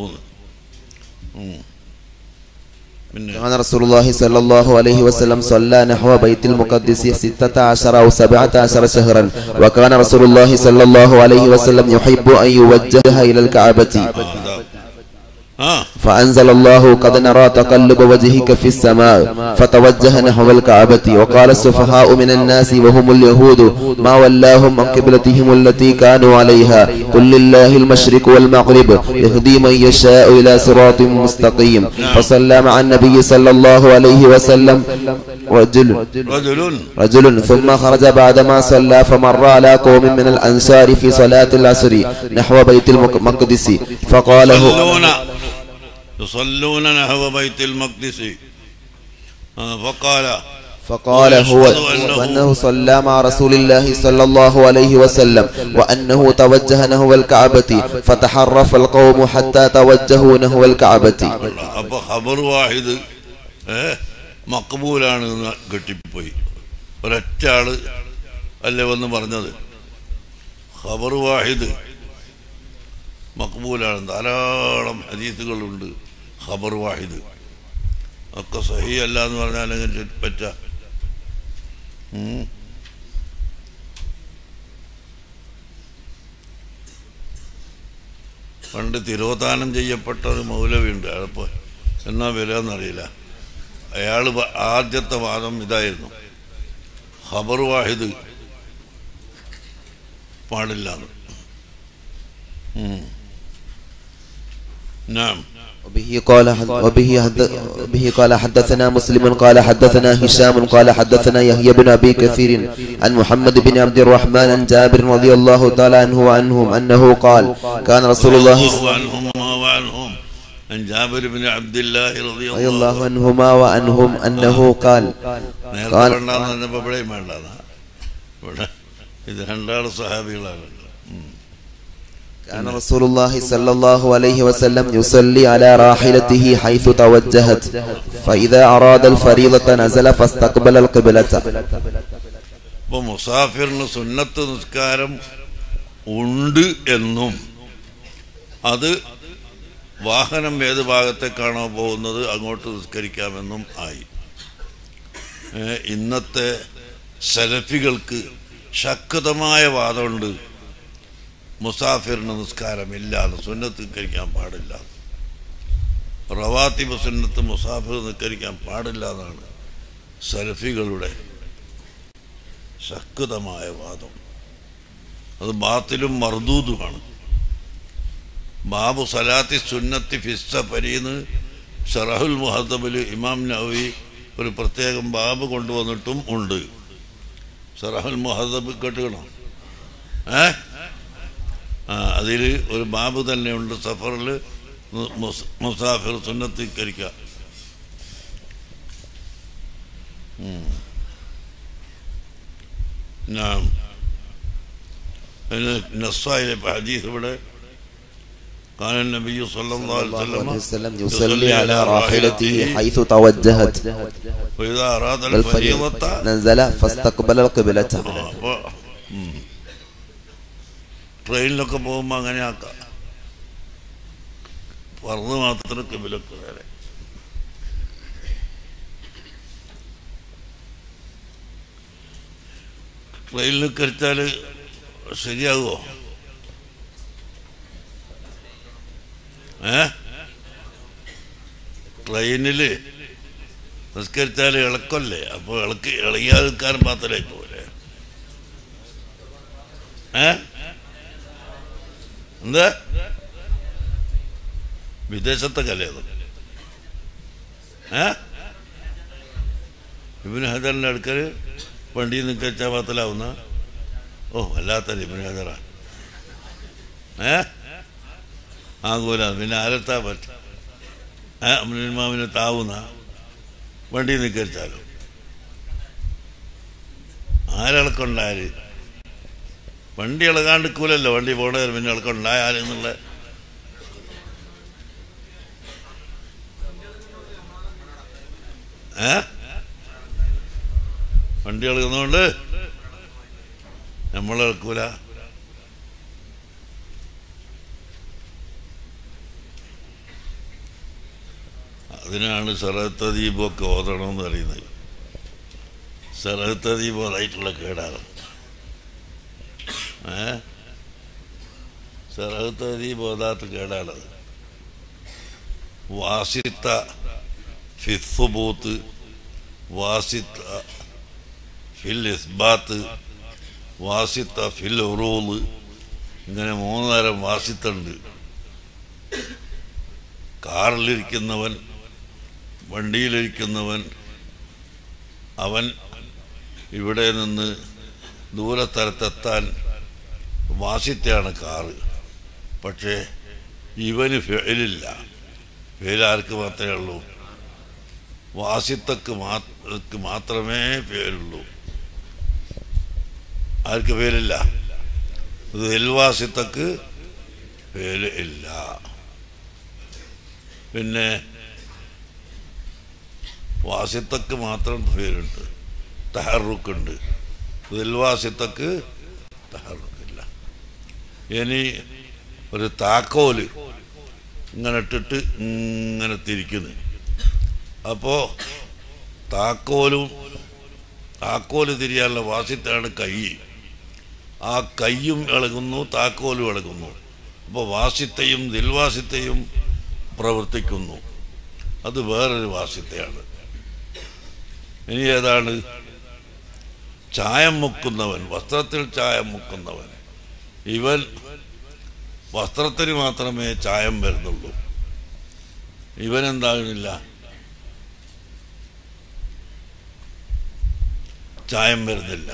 ഉം. പിന്നെ كان رسول الله صلى الله عليه وسلم صلى نحو بيت المقدس ستة عشر أو سبعة عشر شهرا وكان رسول الله صلى الله عليه وسلم يحب أن يوجه إلى الكعبة ആ, ഇതാ. ആ فأنزل الله قد نرى تقلب وجهك في السماء فتوجه نحو الكعبة وقال السفهاء من الناس وهم اليهود ما ولاهم عن قبلتهم التي كانوا عليها قل لله المشرق والمغرب يهدي من يشاء إلى صراط مستقيم فصلى مع النبي صلى الله عليه وسلم رجل رجل رجل ثم خرج بعدما صلى فمر على قوم من الأنصار في صلاة العصر نحو بيت المقدس فقال هو يصلون يصلون نحو بيت المقدس آه، فقال فقال هو ويشهد أنه- وأنه صلى مع رسول الله صلى الله عليه وسلم وأنه توجه نحو الكعبة فتحرف القوم حتى توجهوا نحو الكعبة അപ്പൊ ഖബർ വാഹിദ് ഏ മക്ബൂലാണ് എന്ന് കെട്ടിപ്പോയി ഒരൊറ്റ ആള് അല്ലേ വന്ന് പറഞ്ഞത് ഖബർ വാഹിദ് മക്ബൂലാണ് ധാരാളം ഹദീസുകളുണ്ട് ഖബർ വാഹിദ് ഒക്കെ സഹി അല്ല എന്ന് പറഞ്ഞാൽ എങ്ങനെ പറ്റ പണ്ട് തിരോധാനം ചെയ്യപ്പെട്ട ഒരു മൗലവിയുണ്ട് അയാളിപ്പോൾ എന്നാ വില എന്നറിയില്ല അയാൾ ആദ്യത്തെ വാദം ഇതായിരുന്നു ഖബർ വാഹിദ് പാടില്ല നാം وبه قال وبه حد- وبه قال حدثنا مسلم قال حدثنا هشام قال حدثنا يحيى بن ابي كثير عن محمد بن عبد الرحمن عن جابر رضي الله تعالى عنه وعنهم انه قال كان رسول الله الله عنهم وعنهم عن جابر بن عبد الله رضي رضي الله الله عنهما وعنهم انه قال നേരത്തെ قال വേണ്ടാന്ന് പറഞ്ഞപ്പോ ഇവിടെയും വേണ്ടതാ ഇവിടെ ഇത് രണ്ടാള് സഹാബികളാണ് ഉം. كان رسول الله صلى الله عليه وسلم يصلي على راحلته حيث توجهت فإذا أراد الفريضة نزل فاستقبل القبلة ഇപ്പൊ മുസാഫിറിന് സുന്നത്ത് നിസ്കാരം ഉണ്ട് എന്നും അത് വാഹനം ഏത് ഭാഗത്തേക്കാണോ പോകുന്നത് അങ്ങോട്ട് നിസ്കരിക്കാമെന്നും ആയി ഏ, ഇന്നത്തെ സെലഫികൾക്ക് ശക്തമായ വാദമുണ്ട് മുസാഫിറിന് നിസ്കാരമില്ലാതെ സുന്നത്ത് നിസ്കരിക്കാൻ പാടില്ല റവാത്തിബ് സുന്നത്ത് മുസാഫിർ നിസ്കരിക്കാൻ പാടില്ല എന്നാണ് സലഫികളുടെ ശക്തമായ വാദം അത് ബാത്തിലും മർദൂതുമാണ് ബാബു സലാത്തി സുന്നത്തി ഫിസ്സ പരീന്ന് ഷറഹുൽ മുഹദ്ദബിൽ ഇമാം നവവി ഒരു പ്രത്യേകം ബാബ് കൊണ്ടുവന്നിട്ടും ഉണ്ട് ഷറഹുൽ മുഹദ്ദബ് കേട്ടുകണോ ഏ ആ അതിൽ ഒരു ബാബ് തന്നെയുണ്ട് സഫറിൽ മുസാഫിർ സുന്നത്തിക്കരിക്കുക نعم نصائل حديث بدا قال النبي صلى الله عليه الله عليه وسلم وسلم يصلي على راحلته حيث توجهت وإذا أراد الفريضة الفريضة نزل فاستقبل القبلة ആ, അപ്പൊ ഉം. ട്രെയിനിലൊക്കെ പോകുമ്പോൾ അങ്ങനെ ആക്കാം പറന്ന് മാത്രം കിബിലൊക്കെ വേറെ ട്രെയിനിൽ കരിച്ചാൽ ശരിയാകുമോ ഏ ട്രെയിനില് നിസ്കരിച്ചാൽ ഇളക്കല്ലേ അപ്പോൾ ഇളക്കി ഇളകിയാൽ നിൽക്കാനും പാത്രമായി പോലെ ഏ എന്താ വിദേശത്തെ കലയത് ഏ ഇബിന് ഹജറിന്റെ അടുക്കൽ വണ്ടി നിൽക്കച്ചാ പാത്രലാവുന്ന ഓ വല്ലാത്ത ഇബിന് ഹജറാ ഏ ആകൂല പിന്നെ ആരെത്താൻ പറ്റും ഏ അമ്മാവിനെ താവുന്ന വണ്ടി നിൽക്കരിച്ചാലോ ആരിളക്കുണ്ടായാല് വണ്ടി ഇളകാണ്ട് കൂലല്ലോ വണ്ടി പോണ പിന്നെ ഇളക്കുണ്ടായാലെന്നുള്ള ഏ വണ്ടി ഇളകുന്നോണ്ട് നമ്മൾ ഇളക്കൂല അതിനാണ് സറഹത്ത ദീപമൊക്കെ ഓതണമെന്ന് പറയുന്നത് സറഹത്ത ദീപം അതായിട്ടുള്ള കേടാണ് ഏ സറഹത്ത ദീപം ഓതാത്ത കേടാണത് വാസിത്ത ഫിസ്ബൂത്ത് വാസിത്ത ഫിൽ ഇസ്ബാത്ത് വാസിത്ത ഫിൽ ഉറൂല് ഇങ്ങനെ മൂന്ന് തരം വാസിത്തുണ്ട് കാറിലിരിക്കുന്നവൻ വണ്ടിയിലിരിക്കുന്നവൻ അവൻ ഇവിടെ നിന്ന് ദൂരസ്ഥലത്തെത്താൻ വാസിത്താണ് കാറ് പക്ഷേ ഇവന് ഫെയിലില്ല ഫെയിൽ ആർക്ക് മാത്രമേ ഉള്ളൂ വാസിത്തക്ക് മാ- മാത്രമേ പേരുള്ളൂ ആർക്ക് പേരില്ല ദിൽവാസിത്തക്ക് പേര് ഇല്ല പിന്നെ വാസിത്തക്ക് മാത്രം പേരുണ്ട് തഹറുക്കുണ്ട് ദിൽവാസിത്തക്ക് തഹറുക്കില്ല ഇനി ഒരു താക്കോല് ഇങ്ങനെ ഇട്ടിട്ട് ഇങ്ങനെ തിരിക്കുന്നു അപ്പോൾ താക്കോലും താക്കോല് തിരിയാനുള്ള വാസിത്താണ് കൈ ആ കൈയും ഇളകുന്നു താക്കോലും ഇളകുന്നു അപ്പോൾ വാസിത്തയും ദിൽവാസിത്തയും പ്രവർത്തിക്കുന്നു അത് വേറൊരു വാസിത്തയാണ് ഇനി ഏതാണ് ചായം മുക്കുന്നവൻ വസ്ത്രത്തിൽ ചായം മുക്കുന്നവൻ ഇവൻ വസ്ത്രത്തിന് മാത്രമേ ചായം വരുന്നുള്ളൂ ഇവൻ എന്താകുന്നില്ല ചായം വരുന്നില്ല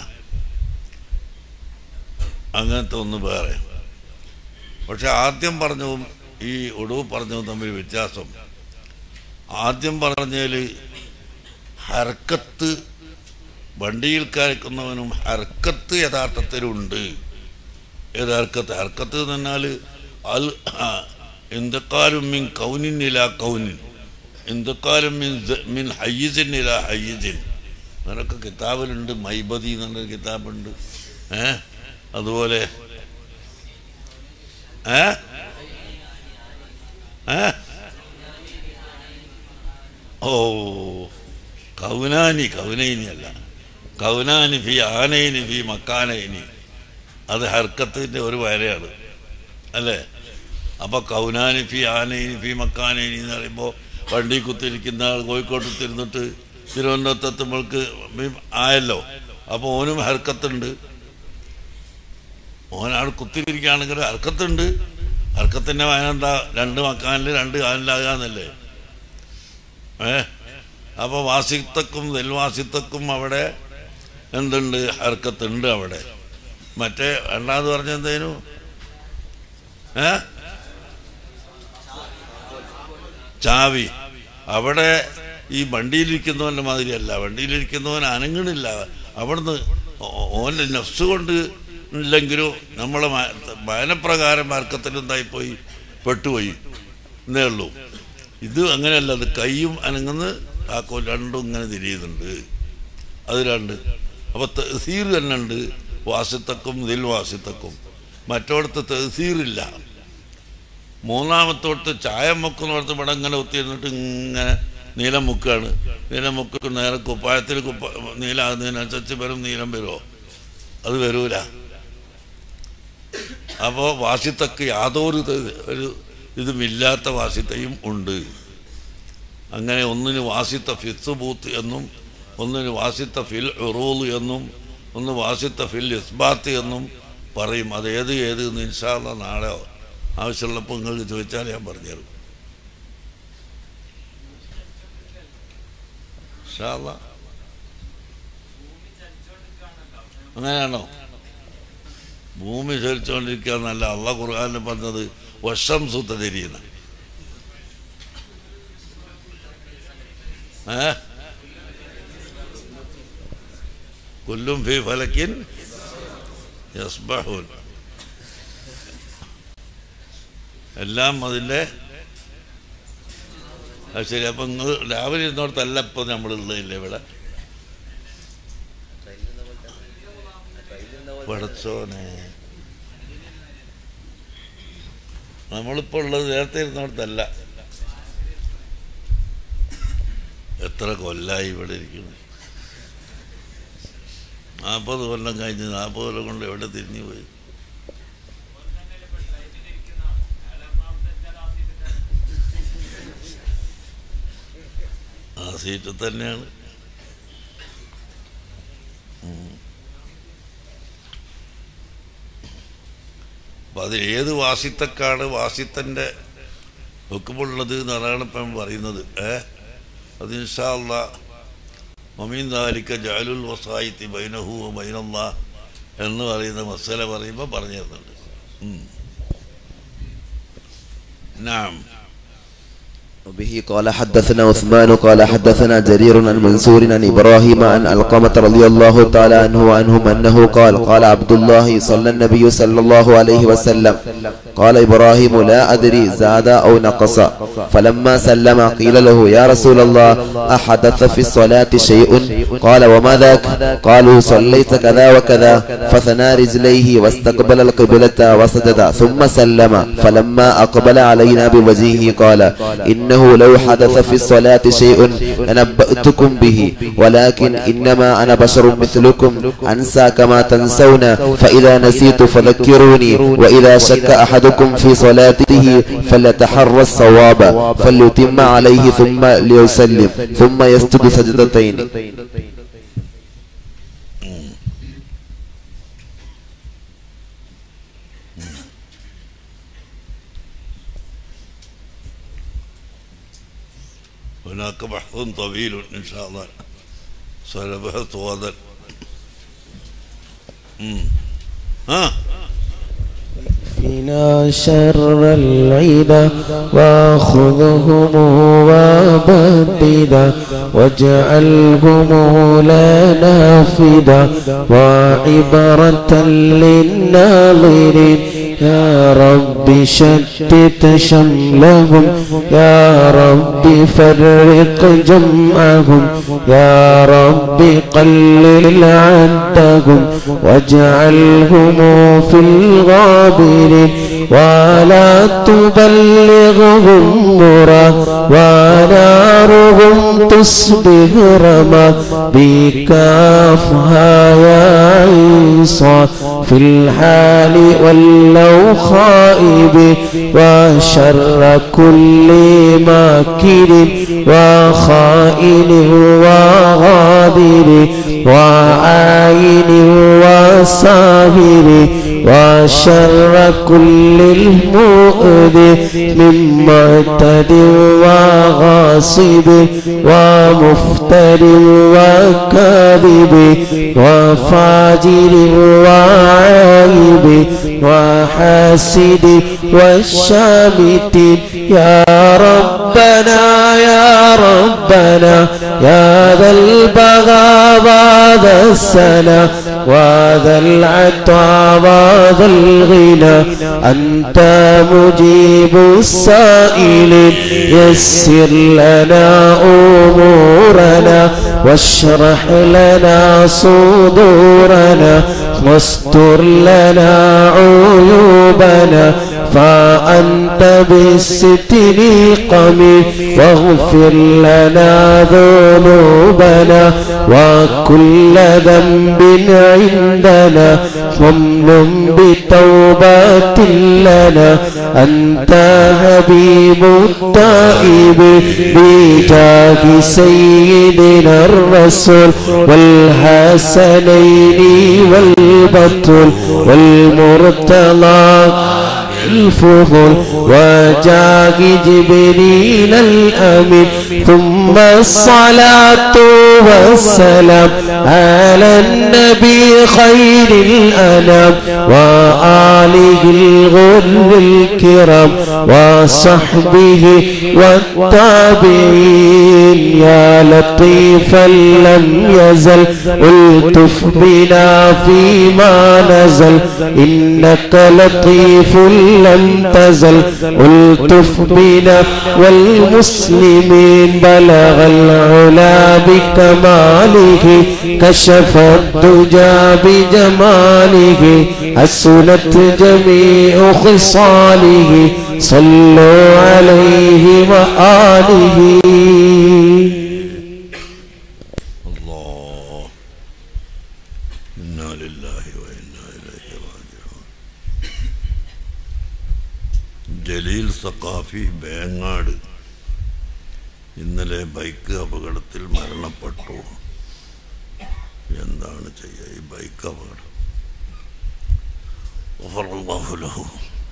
അങ്ങനത്തെ ഒന്ന് വേറെ പക്ഷെ ആദ്യം പറഞ്ഞതും ഈ ഒടുവ് പറഞ്ഞതും തമ്മിൽ വ്യത്യാസം ആദ്യം പറഞ്ഞതിൽ ഹർക്കത്ത് വണ്ടിയിൽ കയക്കുന്നവനും ഹർക്കത്ത് യഥാർത്ഥത്തിലുണ്ട് ഏത് ഹർക്കത്ത് ഹർക്കത്ത് എന്ന് പറഞ്ഞാൽ അൽ എന്തൊക്കാലും മിൻ കൗനിൻ ഇല കൗനിൻ എന്തൊക്കാലും മിൻ സ- മിൻ ഹയ്യിസിൻ ഇല ഹയ്യിസിൻ അങ്ങനൊക്കെ കിതാബിലുണ്ട് മൈബദി എന്നൊരു കിതാബുണ്ട് ഏ അതുപോലെ ഏ ഏ ഓ കൗനാനി കൗനൈനി അല്ല കൗനാനി ഫി ആനൈനി ഫി മക്കാനൈനി അത് ഹർക്കത്തിൻ്റെ ഒരു വരയാണ് അല്ലേ അപ്പൊ കൗനാനി ഫി ആനൈനി ഫി മക്കാനൈനി എന്ന് പറയുമ്പോൾ വണ്ടി കുത്തിരിക്കുന്ന ആൾ കോഴിക്കോട്ട് തിരുന്നിട്ട് തിരുവനന്തപുരത്ത് എത്തുമ്പോൾക്ക് ആയല്ലോ അപ്പോൾ ഓനും ഹർക്കത്തുണ്ട് ഓനാണ് കുത്തിരിക്കുകയാണെങ്കിൽ ഹർക്കത്തുണ്ട് ഹർക്കത്തിൻ്റെ വായനെന്താ രണ്ട് മക്കാനിൽ രണ്ട് കാലിലാകാന്നല്ലേ ഏ അപ്പോൾ വാസിത്തക്കും നെൽവാസിത്തക്കും അവിടെ എന്തുണ്ട് ഹർക്കത്തുണ്ട് അവിടെ മറ്റേ രണ്ടാമത് പറഞ്ഞ എന്തേനു ഏ ചാവി അവിടെ ഈ വണ്ടിയിലിരിക്കുന്നവൻ്റെ മാതിരിയല്ല വണ്ടിയിലിരിക്കുന്നവൻ അനങ്ങണില്ല അവിടുന്ന് ഓ- ഓൻ്റെ നഫ്സ് കൊണ്ട് ഇല്ലെങ്കിലും നമ്മളെ മയനപ്രകാരം മാർക്കത്തിലെന്തായിപ്പോയി പെട്ടുപോയി എന്നേ ഉള്ളൂ ഇത് അങ്ങനെയല്ല അത് കൈയും അനങ്ങുന്ന താക്കോൽ രണ്ടും ഇങ്ങനെ തിരിയുന്നുണ്ട് അത് രണ്ട് അപ്പൊ തഹസീർ തന്നെ ഉണ്ട് വാസിത്തക്കും ദിൽ വാസിത്തക്കും മറ്റോടത്ത് തഹസീറില്ല മൂന്നാമത്തോടത്ത് ചായം മുക്കുന്നിടത്ത് ഇവിടെ ഇങ്ങനെ ഒത്തിരുന്നിട്ട് ഇങ്ങനെ നീലം മുക്കാണ് നീലം മുക്ക് നേരെ കുപ്പായത്തിൽ കുപ്പ നീലാകുന്നതിനനുസരിച്ച് വരും നീലം വരുമോ അത് വരൂല അപ്പോൾ വാസിത്തക്ക് യാതൊരു ത- ഒരു ഇതും ഇല്ലാത്ത വാസിത്തയും ഉണ്ട് അങ്ങനെ ഒന്നിന് വാസിത്ത ഫിത്ത് ബൂത്ത് എന്നും ഒന്നിന് വാസിത്ത ഫിൽ ഉറൂൽ എന്നും ഒന്ന് വാസിത്ത ഫിൽ ഇസ്ബാത്ത് എന്നും പറയും അത് ഏത് ഏത് എന്ന് ഇൻഷാല്ല നാളെ ആവശ്യമുള്ളപ്പോൾ നിങ്ങൾക്ക് ചോദിച്ചാൽ ഞാൻ പറഞ്ഞുതരും ഇൻഷാല്ല അങ്ങനെയാണോ ഭൂമി ചലിച്ചുകൊണ്ടിരിക്കുക എന്നല്ല അള്ള ഖുർആാനിൽ പറഞ്ഞത് വർഷം സുത്ത തിരിയുന്ന ഏ കുല്ലും ഫി ഫലക്കിൻ യസ്ബഹൂൻ എല്ലാം അതിൻ്റെ അത് ശരി അപ്പം നിങ്ങൾ രാവിലെ ഇരുന്നോടത്തല്ല ഇപ്പം നമ്മളുള്ളതില്ലേ ഇവിടെ പടച്ചോനെ നമ്മളിപ്പോൾ ഉള്ളത് നേരത്തെ ഇരുന്നോടത്തല്ല എത്ര കൊല്ലായി ഇവിടെ ഇരിക്കുന്നു നാൽപ്പത് കൊല്ലം കഴിഞ്ഞ് നാൽപ്പത് കൊല്ലം കൊണ്ട് എവിടെ തിരിഞ്ഞു പോയി ആ സീറ്റ് തന്നെയാണ് ഉം. അപ്പൊ അതിൽ ഏത് വാസിത്തക്കാണ് വാസിത്തൻ്റെ ഹുക്കുമുള്ളത് എന്നാണ് ഇപ്പം പറയുന്നത് ഏ അത് ഇൻഷാല്ല മമീൻ ദാലിക്ക ജാലുൽ വസായിത്തി ബൈനഹു ബൈനല്ല എന്ന് പറയുന്ന മസല പറയുമ്പോൾ പറഞ്ഞു തരുന്നുണ്ട് ഉം. നാം وبه قال حدثنا عثمان قال حدثنا جرير عن منصور عن إبراهيم عن علقمة رضي الله تعالى عنه وعنهم أنه قال قال عبد الله صلى النبي صلى الله عليه وسلم قال إبراهيم لا أدري زاد أو نقص فلما سلم قيل له يا رسول الله أحدث في الصلاة شيء قال وما ذاك قالوا صليت كذا وكذا فثنى رجليه واستقبل القبلة وسجد ثم سلم فلما أقبل علينا بوجهه قال إنه لو حدث في الصلاة شيء لنبأتكم به ولكن إنما أنا بشر مثلكم أنسى كما تنسون فإذا نسيت فذكروني وإذا شك أحدكم في صلاته فليتحرى الصواب فليتم عليه ثم ليسلم ثم يسجد سجدتين هناك بحث طويل إن شاء الله سنبحث غدا مم. ها فينا شر العدا واخذهم وبددا واجعلهم لنا فدا وعبرة للناظرين يا رب شتت شملهم يا رب فرق جمعهم يا رب قلل عدهم واجعلهم في الغابرين ولا تبلغهم مرا ونارهم تصبح رما بكافها يا عيسى في الحال ولو خائب وشر كل ماكر وخائن وغادر وعين وساهر وشر كل المؤذي من معتد وغاصب ومفتر وكاذب وفاجر وعايب وحاسد والشامت يا ربنا يا ربنا يا ذا البغى بعد السنة وذا العطا وذا الغنى أنت مجيب السائل يسر لنا أمورنا واشرح لنا صدورنا واستر لنا عيوبنا فأنت بالستر قمي واغفر لنا ذنوبنا وكل ذنب عندنا ومن بتوبة لنا أنت حبيب التائب بجاه سيدنا الرسول والحسنين والبطل والمرتضى الفضل وجاء جبريل الأمين ثم الصلاة والسلام على النبي خير الأنام وآله الغر الكرام وصحبه والتابعين يا لطيفا لم يزل التف بنا فيما نزل إنك لطيف لم تزل التف بنا والمسلمين بلغ العلا بكماله كشف الدجى بجماله حسنت جميع خصاله صلوا عليه وآله الله إنا لله وإنا إليه راجعون ജലീൽ സഖാഫി വേങ്ങാട് ഇന്നലെ ബൈക്ക് അപകടത്തിൽ മരണപ്പെട്ടു എന്താണ് ചെയ്യുക ഈ ബൈക്ക് അപകടം ഗഫറല്ലാഹു ലഹു.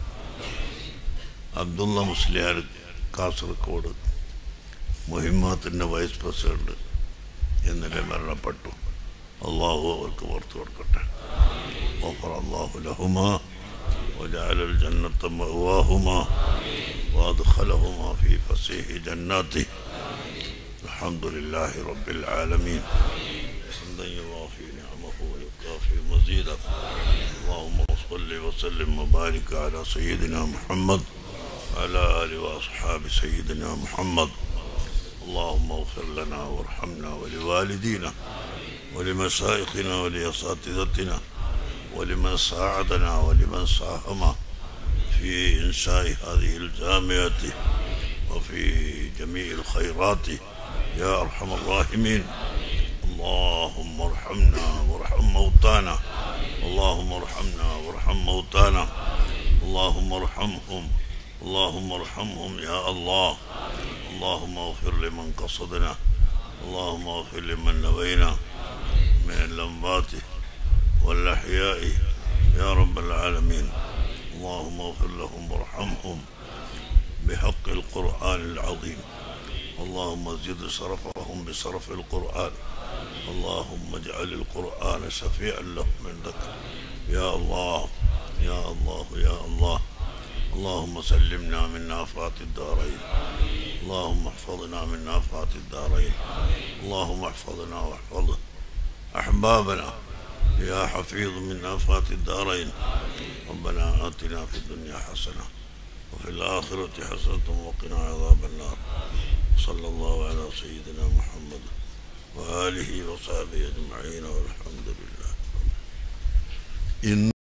അബ്ദുള്ള മുസ്ലിയാർ കാസർഗോഡ് മുഹിമാത്തിൻ്റെ വൈസ് പ്രസിഡന്റ് ഇന്നലെ മരണപ്പെട്ടു അള്ളാഹു അവർക്ക് പുറത്തു കൊടുക്കട്ടെ غفر الله لهما وجعل الجنة مأواهما وأدخلهما في فسيح جناته الحمد لله رب العالمين حمدا يوافي نعمه ويكافي مزيدا اللهم صل وسلم وبارك على سيدنا محمد وعلى آله وأصحاب سيدنا محمد اللهم اغفر لنا وارحمنا ولوالدينا ولمشايخنا ولأساتذتنا ولمن ساعدنا ولمن ساهم في إنشاء هذه الجامعة وفي جميع الخيرات يا أرحم الراحمين اللهم ارحمنا وارحم موتانا اللهم ارحمنا وارحم موتانا اللهم ارحمهم اللهم ارحمهم يا الله اللهم اغفر لمن قصدنا اللهم اغفر لمن نوينا من الأنبات والأحياء يا رب العالمين اللهم اغفر لهم وارحمهم بحق القرآن العظيم اللهم زد شرفهم بشرف القرآن اللهم اجعل القرآن شفيعا لهم عندك يا الله يا الله يا الله اللهم سلمنا من آفات الدارين اللهم احفظنا من آفات الدارين اللهم احفظنا واحفظ أحبابنا يا حفيظ من آفات الدارين ربنا آتنا في الدنيا حسنة وفي الآخرة حسنة وقنا عذاب النار صلى الله على سيدنا محمد وآله وصحبه أجمعين والحمد لله إن